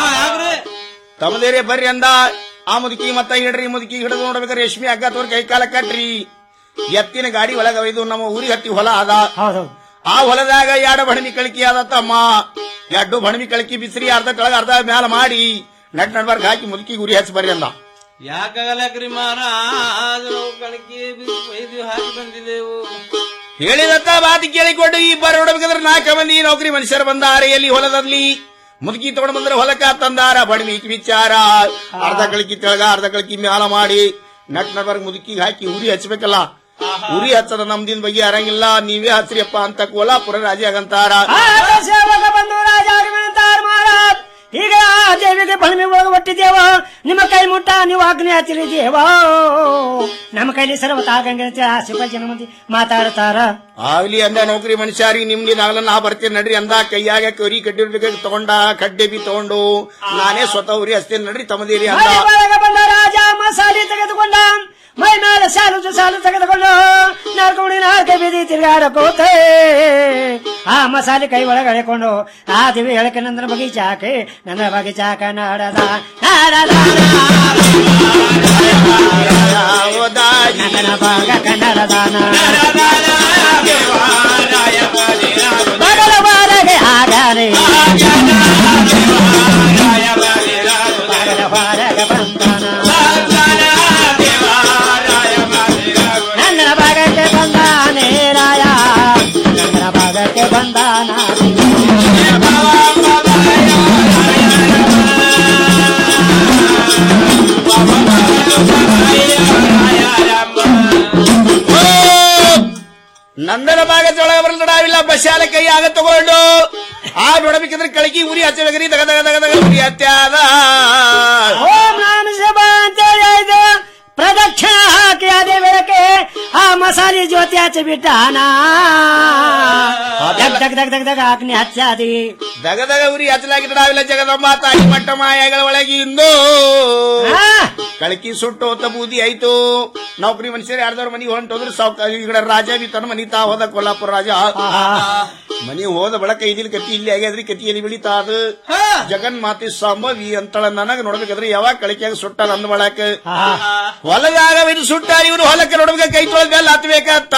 ತಮ್ಮದೇರೆ ಬರ್ರಿ ಅಂದ ಆ ಮುದುಕಿ ಮತ್ತ ಹಿಡ್ರಿ ಮುದುಕಿ ಹಿಡಿದು ನೋಡ್ಬೇಕಾರೆ ರೇಷ್ಮೆ ಹಗ್ಗ ತೋರ್ ಕೈ ಕಾಲ ಕಟ್ರಿ ಎತ್ತಿನ ಗಾಡಿ ಒಳಗ ಒಯ್ದು ನಮ್ಮ ಊರಿಗೆ ಹತ್ತಿ ಹೊಲ ಅದ ಆ ಹೊಲದಾಗ ಎರಡು ಬಣಮಿ ಕಳಕಿ ಅದ ತಮ್ಮ ಎರಡು ಬಣಮಿ ಕಳಕಿ ಬಿಸಿರಿ ಅರ್ಧ ಕೆಳಗ ಅರ್ಧ ಮ್ಯಾಲ ಮಾಡಿ ನಡ್ ನಡ್ಬಾರ್ಗ ಹಾಕಿ ಮುದುಕಿ ಗುರಿ ಹಚ್ಚಿ ಬರ್ರಿ ಅಂದ ಯಾಕಾಗಲಕ್ರಿ ಮಹಾರಾಜ ನಾವು ಕಣಕ್ಕೆ ವೈದ್ಯ ಹಾಕಿ ಬಂದಿದ್ದೆವು ಹೇಳಿದಂತ ಮಾತು ಕೇಳಿಕೊಂಡು ಈ ಬರ ನೋಡಬೇಕಾದ್ರೆ ನಾಲ್ಕು ಮಂದಿ ನೌಕರಿ ಮನುಷ್ಯರು ಬಂದಾರೆ ಎಲ್ಲಿ ಹೊಲದಲ್ಲಿ ಮುದುಕಿ ತಗೊಂಡು ಬಂದ್ರೆ ಹೊಲಕ್ಕ ತಂದಾರ ಬಡವಿ ವಿಚಾರ ಅರ್ಧ ಕಳಕಿ ತೆಳಗ ಅರ್ಧ ಕಳಕಿ ಮ್ಯಾಲ ಮಾಡಿ ನಟ್ ನಡ್ಬರ್ಗ್ ಮುದುಕಿಗೆ ಹಾಕಿ ಉರಿ ಹಚ್ಬೇಕಲ್ಲ ಉರಿ ಹಚ್ಚದ ನಮ್ದಿನ ಬಗ್ಗೆ ಅರಂಗಿಲ್ಲ ನೀವೇ ಹಚ್ರಿಯಪ್ಪ ಅಂತ ಕೋಲಾಪುರ ರಾಜಿಯಾಗಂತಾರ ಸೇವಕ ಬಂದು ರಾಜ ಆಗಮನಂತಾರ ಮಹಾರಾಜ್ ಈಗ ಆ ದೇವಿಗೆ ಬಳಿಮೆ ಒಳಗೆ ಒಟ್ಟಿದ್ದೇವ ನಿಮ್ಮ ಕೈ ಮುಟ್ಟ ನೀವು ಅಗ್ನಿ ಹಚ್ಚಿರಿ ದೇವ ನಮ್ಮ ಕೈಲಿ ಸರ್ವತಾಗಂಗೆ ಅಂತ ಆಸೆ ಜನ ಮಂದಿ ಮಾತಾಡ್ತಾರ ಆಗ್ಲಿ ಅಂದ ನೌಕರಿ ಮನುಷ್ಯರಿ ನಿಮ್ಗೆ ನಾಗಲ ನಾ ಬರ್ತೀನಿ ನಡ್ರಿ ಅಂದ ಕೈಯಾಗ ಕರಿ ಕಡ್ಡಿ ತಗೊಂಡ ಕಡ್ಡೆ ಬಿ ತಗೊಂಡು ನಾನೇ ಸ್ವತಃ ಉರಿ ಹಚ್ತೇನೆ ನಡ್ರಿ ತಮ್ಮದೇರಿ ಅಂದ ಮೈ ಒಳಗೆ ಬಂದ ರಾಜ ಮಸಾಲೆ ತೆಗೆದುಕೊಂಡ ಮೈ ಮೇಲೆ ಸಾಲು ಸಾಲು ತೆಗೆದುಕೊಂಡು ನಾಲ್ಕು ನಾಲ್ಕು ಬೀದಿ ತಿರುಗಾಡಕೋತೆ ಆ ಮಸಾಲೆ ಕೈ ಒಳಗೆ ಎಳೆಕೊಂಡು ಆ ದೇವಿ ಎಳಕೆ ನಂದ್ರ ಬಗೀಚಾಕೆ ನನ್ನ ಬಗೀಚಾಕ ನಾಡದ ನಾಡದ ನನ್ನ ಭಾಗ ಕನ್ನಡದಾನ ಬಗಲ ಬಾರಗೆ ಆಗಾರೆ ಬಗಲ ಬಾರಗೆ ಬಂದನ ನನ್ನ ಭಾಗಕ್ಕೆ ಬಂದಾನೆ ರಾಯ ನನ್ನ ಭಾಗಕ್ಕೆ ಬಂದಾನ ನಂದನ ಭಾಗ ಜೊಳಗ ಬರಲ್ದಾವಿಲ್ಲ ಬಸ್ಸಾಲ ಕೈ ಆಗ ತಗೊಂಡು ಆ ನೋಡಬೇಕಂದ್ರೆ ಕಳಕಿ ಉರಿ ಹಚ್ಚಬೇಕ್ರಿ ದಗ ದಗ ದಗ ದಗ ಉರಿ ಹತ್ಯಾದ ಓಂ ನಾಮ ಶಿವ ಅಂತ ಹೇಳಿದ ಪ್ರದಕ್ಷಿಣ ಹಾಕಿ ಅದೇ ಬೆಳಕೆ ಆ ಮಸಾಲೆ ಜ್ಯೋತಿ ಹಚ್ಚಿ ಬಿಟ್ಟಾನ ದಗ್ ದಗ್ ದಗ್ ದಗ್ ದಗ್ ಹಾಕ್ನಿ ಹಚ್ಚಾದಿ ದಗ ದಗ ಉರಿ ಹಚ್ಚಲಾಗಿದ್ದಾವಿಲ್ಲ ಜಗದಮ್ಮ ತಾಯಿ ಮಟ್ಟ ಮಾಯಗಳ ಒಳಗೆ ಇಂದು ಕಳಕಿ ಸುಟ್ಟು ಹೊತ್ತ ಬೂದಿ ಆಯ್ತು ನೌಕರಿ ಮನುಷ್ಯರು ಯಾರ್ದವ್ರ ಮನಿ ಹೊಂಟೋದ್ರು ಸಾವ್ಕ ಈಗ ರಾಜ ಬಿ ತನ್ನ ಮನಿ ತಾ ಹೋದ ಕೊಲ್ಲಾಪುರ ರಾಜ ಮನಿ ಹೋದ ಬಳಕ ಇದಿಲ್ ಕತಿ ಇಲ್ಲಿ ಆಗ್ಯಾದ್ರಿ ಕತಿಯಲ್ಲಿ ಬೆಳಿತಾ ಅದು ಜಗನ್ ಮಾತಿ ಸಂಭವಿ ಅಂತಳ ನನಗ ನೋಡ್ಬೇಕಾದ್ರೆ ಯಾವಾಗ ಕಳಿಕೆಯಾಗ ಸುಟ್ಟಾರ ಅಂದ ಬಳಕ ಹೊಲದಾಗ ಇದು ಸುಟ್ಟಾರ ಇವ್ರು ಹೊಲಕ್ಕೆ ನೋಡ್ಬೇಕ ಕೈ ತೊಳೆದ ಮೇಲೆ ಹತ್ಬೇಕತ್ತ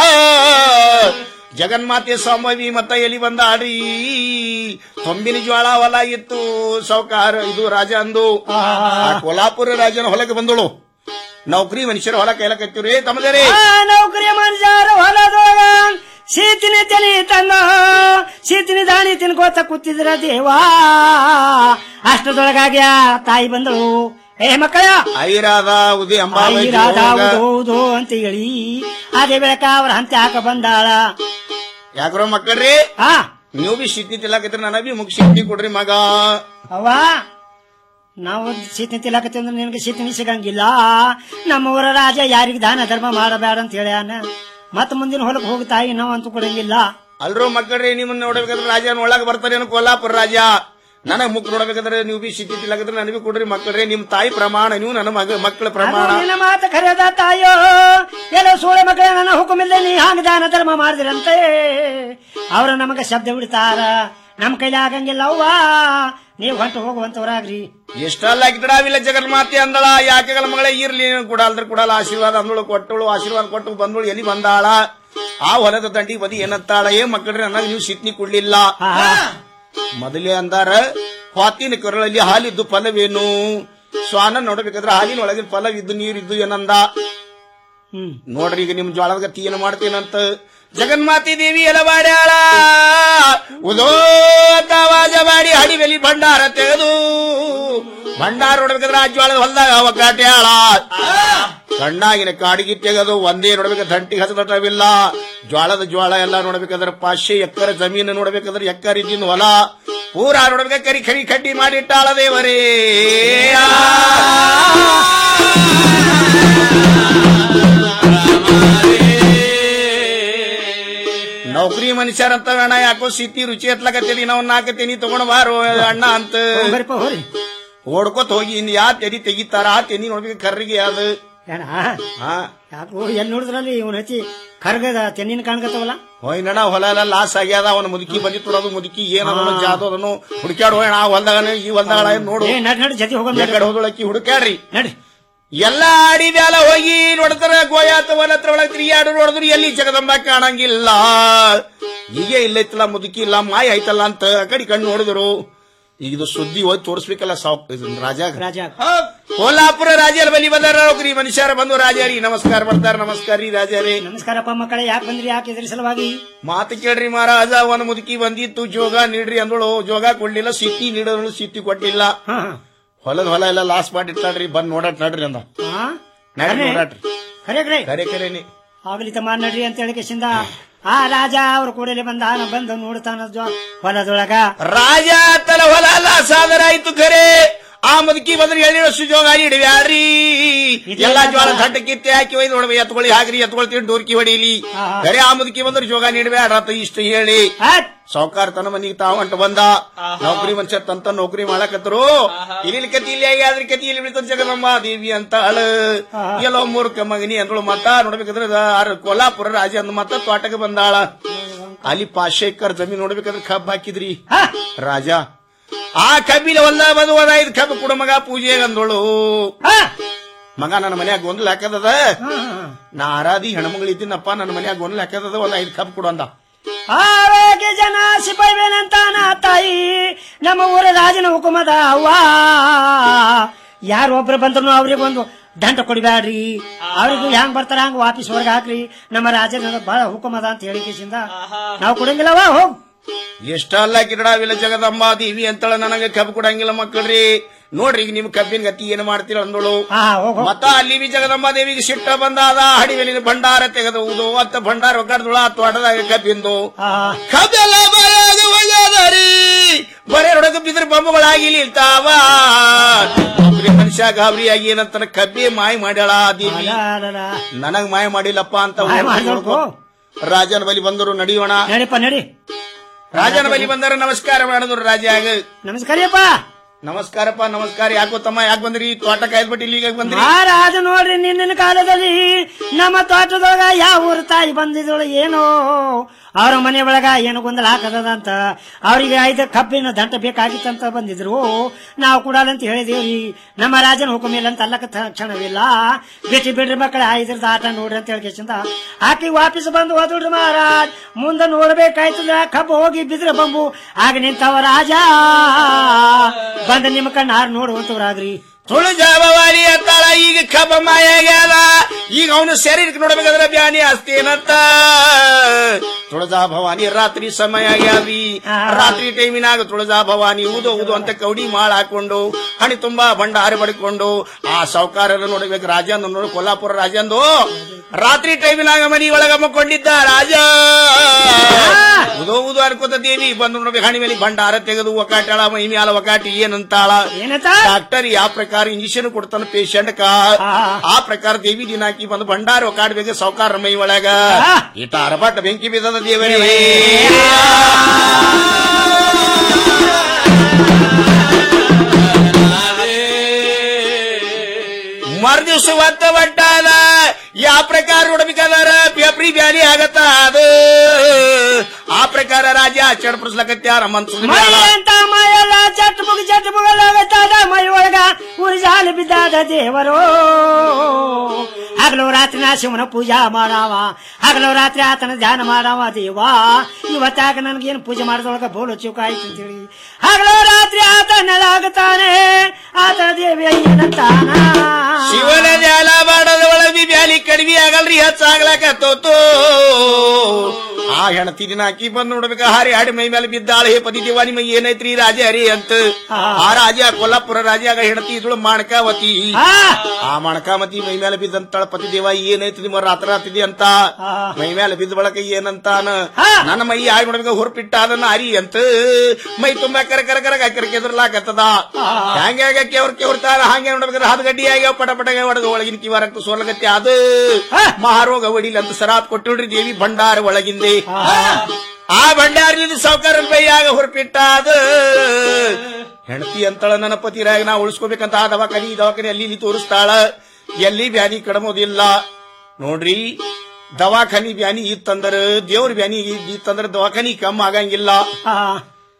ಜಗನ್ಮಾತೆ ಸಂಭವಿ ಮತ್ತ ಎಲಿ ಬಂದ ಆಡ್ರಿ ತೊಂಬಿನ ಜ್ವಾಳ ಹೊಲ ಇತ್ತು ಸೌಕಾರ ಇದು ರಾಜ ಅಂದು ಆ ಕೊಲ್ಹಾಪುರ ರಾಜನ ಹೊಲಕ್ಕೆ ಬಂದಳು ನೌಕರಿ ಮನುಷ್ಯರ ಹೊಲ ಕೈಲಕತ್ತಿವ್ರಿ ತಮ್ಮದೇರಿ ಆ ನೌಕರಿ ಮನುಷ್ಯರ ಹೊಲದೊಳಗ ಸೀತಿನ ತಲಿ ತನ್ನ ಸೀತಿನ ದಾಣಿ ತಿನ್ಕೋತ ಕೂತಿದ್ರ ದೇವಾ ಅಷ್ಟದೊಳಗಾಗಿ ಆ ತಾಯಿ ಬಂದಳು ಏ ಮಕ್ಕಳ ಐರಾದ ಉದಿ ಅಂಬಾಬಾಯಿ ಐರಾದ ಹೌದು ಅಂತ ಹೇಳಿ ಅದೇ ಬೆಳಕ ಅವ್ರ ಹಂತೆ ಹಾಕ ಬಂದಾಳ ಯಾಕ್ರೋ ಮಕ್ಕಳ್ರಿ ಆ ನೀವು ಬಿ ಸಿದ್ಧಿ ತಿಲ್ಲಾಕತ್ರಿ ನನಗ ಬಿ ಮುಗ್ ಸಿದ್ಧಿ ಕೊಡ್ರಿ ಮಗ ಅವ್ವ ನಾವು ಸೀತನಿ ತಿಲಾಕತ್ತೀವಿ ಅಂದ್ರೆ ನಿನಗೆ ಸೀತನಿ ಸಿಗಂಗಿಲ್ಲ ನಮ್ಮ ಊರ ರಾಜ ಯಾರಿಗೆ ದಾನ ಧರ್ಮ ಮಾಡಬೇಡ ಅಂತ ಹೇಳ್ಯಾನ ಮತ್ತ ಮುಂದಿನ ಹೊಲಕ್ಕೆ ಹೋಗಿ ತಾಯಿ ನಾವು ಅಂತೂ ಕೊಡಂಗಿಲ್ಲ ಅಲ್ರೋ ಮಕ್ಕಳ್ರಿ ನಿಮ್ಮನ್ನ ನೋಡ್ಬೇಕಾದ್ರೆ ರಾಜನ ಒಳಗ್ ಬರ್ತಾರೇನು ಕೊಲ್ಲಾಪುರ ರಾಜ ನನಗ್ ಮುಕ್ ನೋಡ್ಬೇಕಾದ್ರೆ ನೀವು ಬಿ ಸಿದ್ಧಿ ತಿಲ್ಲಾಕತ್ರಿ ನನಗೆ ಬಿ ಕೊಡ್ರಿ ಮಕ್ಕಳ್ರಿ ನಿಮ್ ತಾಯಿ ಪ್ರಮಾಣ ನೀವು ನನ್ನ ಮಗ ಮಕ್ಕಳ ಪ್ರಮಾಣ ಅದು ನಿನ್ನ ಮಾತ ಕರೆದ ತಾಯೋ ಎಲ್ಲೋ ಸೋಳೆ ಮಕ್ಕಳ ನನ್ನ ಹುಕುಮಿಲ್ಲ ನೀ ಹಾಂಗ ದಾನ ಧರ್ಮ ಮಾಡಿದ್ರಂತೆ ಅವ್ರ ನಮಗ ಶಬ್ದ ಬಿಡ್ತಾರ ನಮ್ ಕೈಲಿ ಆಗಂಗಿಲ್ಲ ಅವ್ವ ನೀವು ಹೊಂಟು ಹೋಗುವಂತವ್ರಾಗ್ರಿ ಎಷ್ಟಲ್ಲ ಗಿಡವಿಲ್ಲ ಜಗನ್ಮಾತೆ ಅಂದಳ ಯಾಕೆ ಮಗಳೇ ಇರ್ಲಿ ಕೊಡಲ್ದ್ರ ಕೊಡಲ್ಲ ಆಶೀರ್ವಾದ ಅಂದಳು ಕೊಟ್ಟಳು ಆಶೀರ್ವಾದ ಕೊಟ್ಟು ಬಂದಳು ಎಲ್ಲಿ ಬಂದಾಳ ಆ ಹೊಲದ ದಂಡಿ ಬದಿ ಏನಂತಾಳ ಏ ಮಕ್ಕಳ್ರಿ ನನಗೆ ನೀವು ಸಿಟ್ನಿ ಕೊಡ್ಲಿಲ್ಲ ಮೊದಲೇ ಅಂದಾರ ಹೊತ್ತಿನ ಕರಳಲ್ಲಿ ಹಾಲಿದ್ದು ಫಲವೇನು ಸ್ವಾನ ನೋಡ್ಬೇಕಾದ್ರೆ ಹಾಲಿನ ಒಳಗಿನ ಫಲವಿದ್ದು ನೀರಿದ್ದು ಏನಂದ ನೋಡ್ರಿ ಈಗ ನಿಮ್ ಜ್ವಾಳದ ಗತಿ ಏನು ಮಾಡ್ತೇನಂತ ಜಗನ್ಮಾತಿ ದೇವಿ ಎಲ್ಲ ಮಾಡ್ಯಾಳ ಉದೋ ಅಂತ ಆವಾಜ ಮಾಡಿ ಹಡಿವೆಲಿ ಭಂಡಾರ ತೆಗೆದು ಭಂಡಾರ ನೋಡ್ಬೇಕಾದ್ರೆ ಆ ಜ್ವಾಳದ ಹೊಲ್ದಾಗ ಅವ ಕಾಟ್ಯಾಳ ಕಣ್ಣಾಗಿನ ಕಾಡಿಗೆ ತೆಗೆದು ಒಂದೇ ನೋಡ್ಬೇಕು ದಂಟಿಗೆ ಹಸದಟವಿಲ್ಲ ಜ್ವಾಳದ ಜ್ವಾಳ ಎಲ್ಲ ನೋಡ್ಬೇಕಾದ್ರೆ ಪಾಶ್ಯ ಎಕ್ಕರ ಜಮೀನು ನೋಡ್ಬೇಕಾದ್ರೆ ಎಕ್ಕರ ಇದ್ದಿನ ಹೊಲ ಪೂರಾ ನೋಡ್ಬೇಕ ಕರಿ ಕರಿ ಕಡ್ಡಿ ಮಾಡಿಟ್ಟಾಳ ದೇವರೇ ನೌಕರಿ ಮನುಷ್ಯರಂತ ಅಣ್ಣ ಯಾಕೋ ಸಿಟಿ ರುಚಿ ಎತ್ಲಕತ್ತೀರಿ ನಾವು ನಾಲ್ಕು ತೆನಿ ತಗೊಂಡ್ ಬಾರೋ ಅಣ್ಣ ಅಂತ ಓಡ್ಕೋತ ಹೋಗಿ ಇನ್ ಯಾ ತೆನಿ ತೆಗಿತಾರ ಆ ತೆನಿ ನೋಡ್ಬೇಕು ಕರ್ರಿಗೆ ಅದು ಏನ ಹಾ ಯಾಕೋ ಎಲ್ಲಿ ನೋಡಿದ್ರಲ್ಲಿ ಇವನ್ ಹಚ್ಚಿ ಕರ್ಗದ ತೆನ್ನಿನ ಕಾಣ್ಕತ್ತವಲ್ಲ ಹೋಯ್ನಣ್ಣ ಹೊಲ ಎಲ್ಲ ಲಾಸ್ ಆಗ್ಯಾದ ಅವನ ಮುದುಕಿ ಬಂದಿ ತುಡೋದು ಮುದುಕಿ ಏನದನು ಜಾದು ಅದನ್ನು ಹುಡುಕ್ಯಾಡ್ ಹೋಯಣ ಆ ಹೊಲ್ದಾಗ ಈ ಹೊಲ್ದಾಗ ನೋಡು ಏ ನಡ್ ನಡ್ ಜೊತೆ ಹೋಗೋಣ ಎಕಡೆ ಹೋದಳಕ್ಕಿ ಹುಡುಕ್ಯಾಡ್ರಿ ನಡಿ ಎಲ್ಲ ಅಡಿ ಮ್ಯಾಲ ಹೋಗಿ ನೋಡ್ತಾರ ಗೋಯಾತ ಹೊಲ ಹತ್ರ ಒಳಗ್ ತಿರುಗಾಡು ನೋಡಿದ್ರು ಎಲ್ಲಿ ಜಗದಂಬ ಕಾಣಂಗಿಲ್ಲ ಹೀಗೆ ಇಲ್ಲ ಇತ್ತಲ್ಲ ಮುದುಕಿ ಇಲ್ಲ ಮಾಯ ಆಯ್ತಲ್ಲ ಅಂತ ಆ ಕಡೆ ಕಣ್ಣು ನೋಡಿದ್ರು ಈಗ ಇದು ಸುದ್ದಿ ಹೋಗಿ ತೋರಿಸ್ಬೇಕಲ್ಲ ಸಾವ್ ಇದನ್ ರಾಜ ರಾಜ ಕೋಲ್ಹಾಪುರ ರಾಜರ ಬಲಿ ಬಂದಾರ ನೋಕ್ರಿ ಮನುಷ್ಯರ ಬಂದು ರಾಜಾರಿ ನಮಸ್ಕಾರ ಮಾಡ್ತಾರ ನಮಸ್ಕಾರ ರೀ ರಾಜಾರಿ ನಮಸ್ಕಾರಪ್ಪ ಮಕ್ಕಳೇ ಯಾಕೆ ಬಂದ್ರಿ ಯಾಕೆ ಇದ್ರ ಸಲುವಾಗಿ ಮಾತು ಕೇಳ್ರಿ ಮಹಾರಾಜ ಒಂದ್ ಮುದುಕಿ ಬಂದಿತ್ತು ಜೋಗ ನೀಡ್ರಿ ಅಂದಳು ಜೋಗ ಕೊಡ್ಲಿಲ್ಲ ಸಿಟ್ಟಿ ನೀಡೋಳು ಸಿಟ್ಟಿ ಕೊಟ್ಟಿಲ್ಲ ಹೊಲದ ಹೊಲ ಎಲ್ಲ ಲಾಸ್ ಮಾಡಿರ್ತಾಳ್ರಿ ಬಂದ್ ನೋಡಾಟ್ ನಡ್ರಿ ಅಂದ ನಡ್ರಿ ನೋಡಾಟ್ರಿ ಖರೆ ಖರೆ ಕರೆ ಕರೆನಿ ಆಗ್ಲಿ ತಮ್ಮ ನಡ್ರಿ ಅಂತ ಹೇಳಿ ಕಿಶಿಂದ ಆ ರಾಜ ಅವ್ರ ಕೂಡಲೇ ಬಂದ ನಾ ಬಂದು ನೋಡ್ತಾನ ಜೊ- ಹೊಲದೊಳಗ ರಾಜ ತಲ ಹೊಲ ಲಾಸ್ ಆದರ ಆಯ್ತು ಖರೆ ಆ ಮುದುಕಿ ಬಂದ್ರೆ ಎಳ್ಳಿ ಸುಜೋಗ ಇಡವ್ಯಾರಿ ಎಲ್ಲಾ ಜೋಳ ತಟ್ಟ ಕಿತ್ತೆ ಹಾಕಿ ಒಯ್ದು ನೋಡ್ಬೇಕು ಎತ್ಕೊಳ್ಳಿ ಹಾಕ್ರಿ ಎತ್ಕೊಳ್ತೀನಿ ಡೋರ್ಕಿ ಹೊಡೀಲಿ ಖರೆ ಆ ಮುದುಕಿ ಬಂದ್ರೆ ಜೋಗ ನೀಡಬೇಡ ಇಷ್ಟು ಹೇಳಿ ಸಾವುಕಾರ ತನ್ನ ಮನಿಗೆ ತಾವಂಟ ಬಂದ ನೌಕರಿ ಮನುಷ್ಯ ತಂತ ನೌಕರಿ ಮಾಡಕತ್ತರು ಇಲ್ಲಿ ಕತಿ ಇಲ್ಲಿ ಆಗಿ ಅದ್ರ ಕತಿ ಇಲ್ಲಿ ಬಿಡ್ತಾರ ಜಗದಮ್ಮ ದೇವಿ ಅಂತ ಅಳ ಎಲ್ಲೋ ಮೂರ್ಖ ಮಗನಿ ಅಂದಳು ಮತ್ತ ನೋಡ್ಬೇಕಾದ್ರೆ ಆರ್ ಕೊಲ್ಲಾಪುರ ರಾಜ ಅಂದ ಮತ್ತ ತೋಟಕ್ಕೆ ಬಂದಾಳ ಅಲ್ಲಿ ಪಾಶೇಕರ್ ಜಮೀನ್ ನೋಡ್ಬೇಕಾದ್ರೆ ಕಬ್ಬ್ ಹಾಕಿದ್ರಿ ರಾಜ ಆ ಕಬ್ಬಿನ ಹೊಲ್ದ ಬಂದು ಒಂದ್ ಐದು ಕಬ್ಬು ಕೊಡು ಮಗ ಪೂಜೆಗೆ ಅಂದಳು ಮಗ ನನ್ನ ಮನ್ಯಾಗ ಗೊಂದಲ ಹಾಕದದ ನಾ ಆರಾದಿ ಹೆಣ್ಮಗಳು ಇದ್ದೀನಪ್ಪ ನನ್ನ ಮನ್ಯಾಗ ಗೊಂದಲ ಹಾಕದದ ಒಂದ್ ಐದು ಕಬ್ಬು ಕೊಡು ಅಂದ ಆವೇಗೆ ಜನ ಸಿಪಾಯಿವೇನಂತ ನಾ ತಾಯಿ ನಮ್ಮ ಊರ ರಾಜನ ಹುಕುಮದ ಅವ್ವ ಯಾರು ಒಬ್ರು ಬಂದ್ರು ಅವ್ರಿಗೆ ಒಂದು ದಂಡ ಕೊಡಿಬ್ಯಾಡ್ರಿ ಅವ್ರಿಗೂ ಹೆಂಗ್ ಬರ್ತಾರ ಹಂಗ ವಾಪಸ್ ಹೊರಗೆ ಹಾಕ್ರಿ ನಮ್ಮ ರಾಜನ ಬಹಳ ಹುಕುಮದ ಅಂತ ಹೇಳಿ ಕಿಸಿಂದ ನಾವು ಕೊಡಂಗಿಲ್ಲವಾ ಹೋಗ್ ಎಷ್ಟಲ್ಲ ಕಿರಡಾವಿಲ್ಲ ಜಗದಮ್ಮ ದೇವಿ ಅಂತಳ ನನಗೆ ಕಬ್ಬು ಕೊಡಂಗಿಲ್ಲ ಮಕ್ಕಳ್ರಿ ನೋಡ್ರಿ ಈಗ ನಿಮ್ ಕಬ್ಬಿನ ಗತಿ ಏನ್ ಮಾಡ್ತೀರ ಅಂದಳು ಮತ್ತ ಅಲ್ಲಿ ಬಿ ಜಗದಮ್ಮ ದೇವಿಗೆ ಸಿಟ್ಟ ಬಂದಾದ ಹಡಿವೆಲಿನ ಭಂಡಾರ ತೆಗೆದುವುದು ಅಂತ ಭಂಡಾರ ಒಗ್ಗಡ್ದಳ ಆ ತೋಟದಾಗ ಕಬ್ಬಿಂದು ಕಬ್ಬೆಲ್ಲ ಬರೆಯಾಗ ಒಳ್ಳೆಯದರಿ ಬರೇ ಹೊಡಗ ಬಿದ್ರ ಬೊಂಬುಗಳಾಗಿ ನಿಲ್ತಾವ ಒಬ್ರಿ ಮನುಷ್ಯ ಗಾಬರಿಯಾಗಿ ಏನಂತಾನ ಕಬ್ಬಿ ಮಾಯ ಮಾಡ್ಯಾಳ ದೇವಿ ನನಗ್ ಮಾಯ ಮಾಡಿಲ್ಲಪ್ಪ ಅಂತ ಮಾಯ ಮಾಡ್ದೋಳ್ಕೊ. ರಾಜನ ಬಲಿ ಬಂದರು ನಡಿಯೋಣ ನಡಿಪ್ಪ ನಡಿ ರಾಜನ ಬಲಿ ಬಂದರು ನಮಸ್ಕಾರ ಮಾಡಿದ್ರು ರಾಜಾಗ ನಮಸ್ಕಾರಪ್ಪ ನಮಸ್ಕಾರಪ್ಪ ನಮಸ್ಕಾರ ಯಾಕೋ ತಮ್ಮ ಯಾಕೆ ಬಂದ್ರಿ ತೋಟ ಕಾಯ್ದ್ಬಿಟ್ಟು ಇಲ್ಲಿಗೆ ಬಂದ್ರಿ ಮಹಾರಾಜ ನೋಡ್ರಿ ನಿನ್ನಿನ ಕಾಲದಲ್ಲಿ ನಮ್ಮ ತೋಟದೊಳಗ ಯಾವ ಊರು ತಾಯಿ ಬಂದಿದ್ದಳು ಏನೋ ಅವ್ರ ಮನೆ ಒಳಗ ಏನು ಗೊಂದಲ ಹಾಕದಂತ ಅವರಿಗೆ ಐದು ಕಬ್ಬಿನ ದಂಟ ಬೇಕಾಗಿತ್ತಂತ ಬಂದಿದ್ರು ನಾವು ಕೊಡಲ್ಲಂತ ಹೇಳಿದೇವ್ರಿ ನಮ್ಮ ರಾಜನ ಹುಕುಮ ಇಲ್ಲ ಅಂತ ಅಲ್ಲಕ ಕ್ಷಣವಿಲ್ಲ ಬಿಟ್ಟು ಬಿಡ್ರಿ ಮಕ್ಕಳ ಇದ್ರದ್ದು ಆಟ ನೋಡ್ರಿ ಅಂತ ಹೇಳ್ಕೇಸಿಂದ ಆಕಿ ವಾಪಸ್ ಬಂದು ಹೋದ್ರಿ ಮಹಾರಾಜ್ ಮುಂದೆ ನೋಡ್ಬೇಕಾಯ್ತದ ಕಬ್ಬು ಹೋಗಿ ಬಿದ್ರ ಬಂಬು ಆಗ ನಿಂತವ ರಾಜ ಬಂದ ನಿಮ್ಮ ಕಣ್ಣು ಹಾರು ನೋಡುವಂತವ್ರಾಗ್ರಿ ತುಳಜಾಬವಾಡಿ ಅತ್ತಾಳ ಈಗ ಕಬ್ಬ ಮಾಯ ಆಗ್ಯಾದ ಈಗ ಅವನು ಶರೀರಕ್ಕೆ ನೋಡ್ಬೇಕಾದ್ರೆ ಬ್ಯಾನಿ ಆಸ್ತಿ ಏನಂತ ತುಳಜಾ ಭವಾನಿ ರಾತ್ರಿ ಸಮಯ ಆಗ್ಯಾದ್ರಿ ರಾತ್ರಿ ಟೈಮಿನಾಗ ತುಳಜಾ ಭವಾನಿ ಊದು ಊದು ಅಂತ ಕೌಡಿ ಮಾಳ ಹಾಕೊಂಡು ಹಣಿ ತುಂಬಾ ಭಂಡಾರ ಬಡ್ಕೊಂಡು ಆ ಸಾವುಕಾರರ ನೋಡ್ಬೇಕು ರಾಜಂದು ನೋಡು ಕೊಲ್ಲಾಪುರ ರಾಜಂದು ರಾತ್ರಿ ಟೈಮಿನಾಗ ಮನಿ ಒಳಗ ಮಕ್ಕೊಂಡಿದ್ದ ರಾಜ ಉದೋ ಉದು ಅನ್ಕೋತ ದೇವಿ ಬಂದು ನೋಡ್ಬೇಕು ಹಣಿ ಮೇಲೆ ಭಂಡಾರ ತೆಗೆದು ಒಕಾಟಾಳ ಮೈ ಮ್ಯಾಲ ಒಕಾಟಿ ಏನಂತಾಳ ಡಾಕ್ಟರ್ ಯಾವ ಪ್ರಕಾರ ಇಂಜೆಕ್ಷನ್ ಕೊಡ್ತಾನ ಪೇಷಂಟ್ ಕಾ ಆ ಪ್ರಕಾರ ದೇವಿ ದಿನಾಕಿ ಬಂದು ಭಂಡಾರ ಒಕಾಡ್ಬೇಕು ಸಾವುಕಾರ ಮೈ ಒಳಗ ಇಟ ಅರಬಾಟ ಬೆಂಕಿ ಬಿದ್ದದ ದೇವರೇ ಮರ್ದಿವ್ಸ ಒತ್ತ ಬಟ್ಟಾದ ಯಾವ ಪ್ರಕಾರ ನೋಡ್ಬೇಕಾದಾರ ಪೇಪ್ರಿ ಬ್ಯಾನಿ ಆಗತ್ತ ಅದು ಆ ಪ್ರಕಾರ ರಾಜ ಚಡಪಡಿಸ್ಲಕತ್ಯಾರ ಮನ್ಸು ಮೈ ಅಂತ ಮೈಯೆಲ್ಲ ಚಟ್ ಮುಗಿ ಚಟ್ ಮುಗಲಾಗತ್ತಾದ ಮೈ ಒಳಗ ಉರಿಜಾಲು ಬಿದ್ದಾದ ದೇವರು ಹಗಲು ರಾತ್ರಿ ನಾ ಶಿವನ ಪೂಜಾ ಮಾಡಾವ ಹಗಲು ರಾತ್ರಿ ಆತನ ಧ್ಯಾನ ಮಾಡಾವ ದೇವ ಇವತ್ತಾಗ ನನ್ಗೇನು ಪೂಜೆ ಮಾಡಿದೊಳಗ ಬೋಲು ಚೂಕ ಆಯ್ತು ಅಂತೇಳಿ ಹಗಲು ರಾತ್ರಿ ಆತ ನೆಲಾಗುತ್ತಾನೆ ಆತನ ದೇವಿ ಏನಂತಾನ ಶಿವನ ಧ್ಯಾನ ಮಾಡದ ಒಳಗಿ ಬ್ಯಾಲಿ ಕಡಿಮೆ ಆಗಲ್ರಿ ಹೆಚ್ಚಾಗ್ಲಕತ್ತೋತು ಆ ಹೆಣತಿ ದಿನ ಅಕ್ಕಿ ಬಂದ್ ನೋಡ್ಬೇಕ ಹಾರಿ ಹಾಡಿ ಮೈ ಮೇಲೆ ಬಿದ್ದಾಳ ಹೇ ಪತಿ ದೇವ ನಿಮಗೆ ಏನೈತ್ರಿ ರಾಜ ಹರಿ ಅಂತ ಆ ರಾಜ ಕೊಲ್ಲಾಪುರ ರಾಜಾಗ ಹೆಣತಿ ಇದ್ಳು ಮಾಣಕಾವತಿ ಆ ಮಾಣಕಾವತಿ ಮೈ ಮೇಲೆ ಬಿದ್ದಂತಾಳ ಪತಿ ದೇವ ಏನೈತಿ ನಿಮ್ಮ ರಾತ್ರ ರಾತ್ರಿ ಅಂತ ಮೈ ಮೇಲೆ ಬಿದ್ದ ಬಳಕ ಏನಂತಾನ ನನ್ನ ಮೈ ಆಗಿ ನೋಡ್ಬೇಕ ಹೊರಪಿಟ್ಟ ಅದನ್ನ ಅರಿ ಅಂತ ಮೈ ತುಂಬಾ ಕರ ಕರ ಕರ ಕರ ಕೆದರ್ಲಾಕತ್ತದ ಹ್ಯಾಂಗ ಕೆವ್ರ ಕೆವ್ರತಾರ ಹಂಗೆ ನೋಡ್ಬೇಕಾದ್ರೆ ಹದ ಗಡ್ಡಿ ಆಗ್ಯಾವ ಪಟ ಪಟ ಹೊಡೆದು ಒಳಗಿನ ಕಿವ ರಕ್ತ ಸೋಲಗತ್ತೆ ಅದು ಮಹಾರೋಗ ಹೊಡಿಲಿ ಅಂತ ಸರಾಪ್ ಕೊಟ್ಟಿಡ್ರಿ ದೇವಿ ಭಂಡಾರ ಒಳಗಿಂದೆ ಆ ಭಂಡಾರದಿಂದ ಸಾವುಕಾರ ಬೈಯಾಗ ಹೊರಪಿಟ್ಟ ಅದು ಹೆಂಡತಿ ಅಂತಳ ನನ್ನ ಪತಿರಾಗ ನಾ ಉಳಿಸ್ಕೋಬೇಕಂತ ಆ ದವಾಖಾನಿ ಈ ದವಾಖಾನಿ ಅಲ್ಲಿ ಇಲ್ಲಿ ತೋರಿಸ್ತಾಳ ಎಲ್ಲಿ ಬ್ಯಾನಿ ಕಡಮೋದಿಲ್ಲ ನೋಡ್ರಿ ದವಾಖಾನಿ ಬ್ಯಾನಿ ಇತ್ತಂದ್ರ ದೇವ್ರ ಬ್ಯಾನಿ ಇತ್ತಂದ್ರ ದವಾಖಾನಿ ಕಮ್ಮ ಆಗಂಗಿಲ್ಲ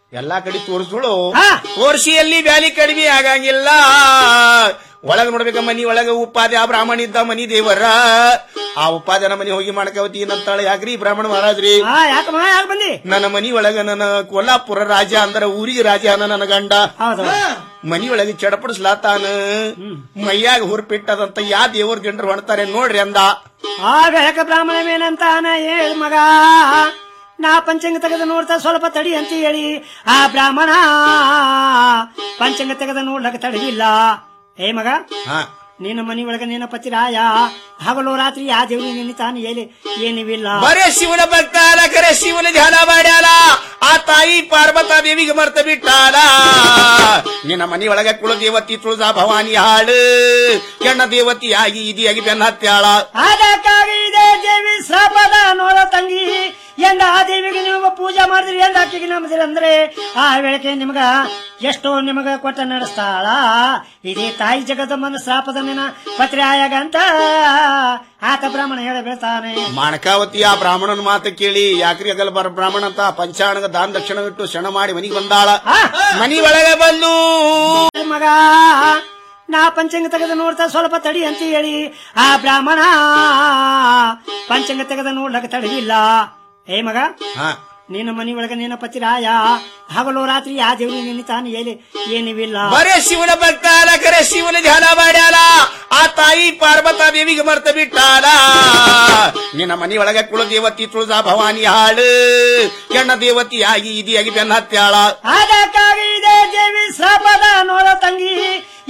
ಎಲ್ಲಾ ಕಡೆ ತೋರಿಸ್ದಳು ತೋರಿಸಿ ಎಲ್ಲಿ ಬ್ಯಾಲಿ ಕಡಿಮೆ ಆಗಂಗಿಲ್ಲ ಒಳಗ ನೋಡ್ಬೇಕ ಮನಿ ಒಳಗ ಉಪಾಧ್ಯ ಆ ಬ್ರಾಹ್ಮಣ ಇದ್ದ ಮನಿ ದೇವರ ಆ ಉಪಾಧ್ಯನ ಮನಿ ಹೋಗಿ ಮಾಡ್ಕವತಿ ಏನಂತಾಳೆ ಯಾಕ್ರಿ ಬ್ರಾಹ್ಮಣ ಮಹಾರಾಜ್ರಿ ಯಾಕಮ್ಮ ಯಾಕೆ ಬಂದಿ ನನ್ನ ಮನಿ ಒಳಗ ನನ್ನ ಕೊಲ್ಲಾಪುರ ರಾಜ ಅಂದ್ರ ಊರಿಗೆ ರಾಜ ಅನ ನನ್ನ ಗಂಡ ಮನಿ ಒಳಗೆ ಚಡಪಡಿಸ್ಲಾತಾನ ಮೈಯಾಗ ಹುರ್ಪಿಟ್ಟದಂತ ಯಾ ದೇವ್ರ ಜನರು ಹೊಣ್ತಾರೆ ನೋಡ್ರಿ ಅಂದ ಆ ಬೆಳಕ ಬ್ರಾಹ್ಮಣವೇನಂತಾನ ಹೇಳ್ ಮಗ ನಾ ಪಂಚಂಗ ತೆಗೆದು ನೋಡ್ತಾ ಸ್ವಲ್ಪ ತಡಿ ಅಂತ ಹೇಳಿ ಆ ಬ್ರಾಹ್ಮಣ ಪಂಚಂಗ ತೆಗೆದು ನೋಡ್ಲಕ್ಕ ತಡವಿಲ್ಲ ಏ ಮಗ ನಿನ್ನ ಮನಿ ಒಳಗ ನಿನ್ನ ಪತಿರಾಯ ಹಗಲು ರಾತ್ರಿ ಆ ದೇವ್ರಿ ನಿನ್ನಿತಾನ ಏಲಿ ಏನಿವಿಲ್ಲ ಬರೇ ಶಿವನ ಭಕ್ತ ಅಲ್ಲ ಕರೆ ಶಿವನ ಧ್ಯಾನ ಮಾಡ್ಯಾಲ ಆ ತಾಯಿ ಪಾರ್ವತ ದೇವಿಗೆ ಮರ್ತ ಬಿಟ್ಟಾಲ ನಿನ್ನ ಮನಿ ಒಳಗೆ ಕುಲ ದೇವತಿ ತುಳಜಾ ಭವಾನಿ ಹಾಳು ಹೆಣ್ಣ ದೇವತಿಯಾಗಿ ಇದಿಯಾಗಿ ಬೆನ್ನ ಹತ್ಯಾಳ ಅದಕ್ಕಾಗಿ ಇದೇ ದೇವಿ ಶ್ರಾಪದ ನೋಡ ತಂಗಿ ಎಂದ ಆ ದೇವಿಗೆ ನೀವು ಪೂಜೆ ಮಾಡಿದ್ರಿ ಎಂದ ಆಕೆಗೆ ನಂಬಿದ್ರಿ ಅಂದ್ರೆ ಆ ವೇಳೆಗೆ ನಿಮಗ ಎಷ್ಟೋ ನಿಮಗ ಕೊಟ್ಟ ನಡೆಸ್ತಾಳ ಇದೇ ತಾಯಿ ಜಗದಮ್ಮನ ಶ್ರಾಪದ ನಿನ್ನ ಪತ್ರಿಯಾಗಂತ ಆತ ಬ್ರಾಹ್ಮಣ ಹೇಳ ಬೀಳ್ತಾನೆ ಮಾಣಕಾವತಿ ಆ ಬ್ರಾಹ್ಮಣನ ಮಾತು ಕೇಳಿ ಯಾಕ್ರಿ ಆಗಲ್ಲ ಬರ ಬ್ರಾಹ್ಮಣ ಅಂತ ಪಂಚಾಣಗ ದಾನ ದಕ್ಷಿಣ ಬಿಟ್ಟು ಶಣ ಮಾಡಿ ಮನಿಗೆ ಬಂದಾಳ ಮನಿ ಒಳಗೆ ಬಂದು ಮಗ ನಾ ಪಂಚಂಗ ತೆಗೆದು ನೋಡ್ತಾ ಸ್ವಲ್ಪ ತಡಿ ಅಂತ ಹೇಳಿ ಆ ಬ್ರಾಹ್ಮಣ ಪಂಚಂಗ ತೆಗೆದು ನೋಡ್ಲಕ್ಕ ತಡವಿಲ್ಲ ಏ ಮಗ ನಿನ್ನ ಮನಿ ಒಳಗ ನಿನ್ನ ಪತಿರಾಯ ಹಗಲು ರಾತ್ರಿ ಆ ದೇವ್ರಿ ನಿನ್ನಿತಾನ ಏಲಿ ಏನಿವಿಲ್ಲ ಬರೇ ಶಿವನ ಭಕ್ತ ಅಲ್ಲ ಕರೆ ಶಿವನ ಧ್ಯಾನ ಮಾಡ್ಯಾಲ ಆ ತಾಯಿ ಪಾರ್ವತ ದೇವಿಗೆ ಮರ್ತ ಬಿಟ್ಟಾಲ ನಿನ್ನ ಮನಿ ಒಳಗೆ ಕುಲ ದೇವತಿ ತುಳಜಾ ಭವಾನಿ ಹಾಳು ಹೆಣ್ಣ ದೇವತಿಯಾಗಿ ಇದಿಯಾಗಿ ಬೆನ್ನ ಹತ್ಯಾಳ ಅದಕ್ಕಾಗಿ ಇದೇ ದೇವಿ ಶ್ರಾಪದ ನೋಡ ತಂಗಿ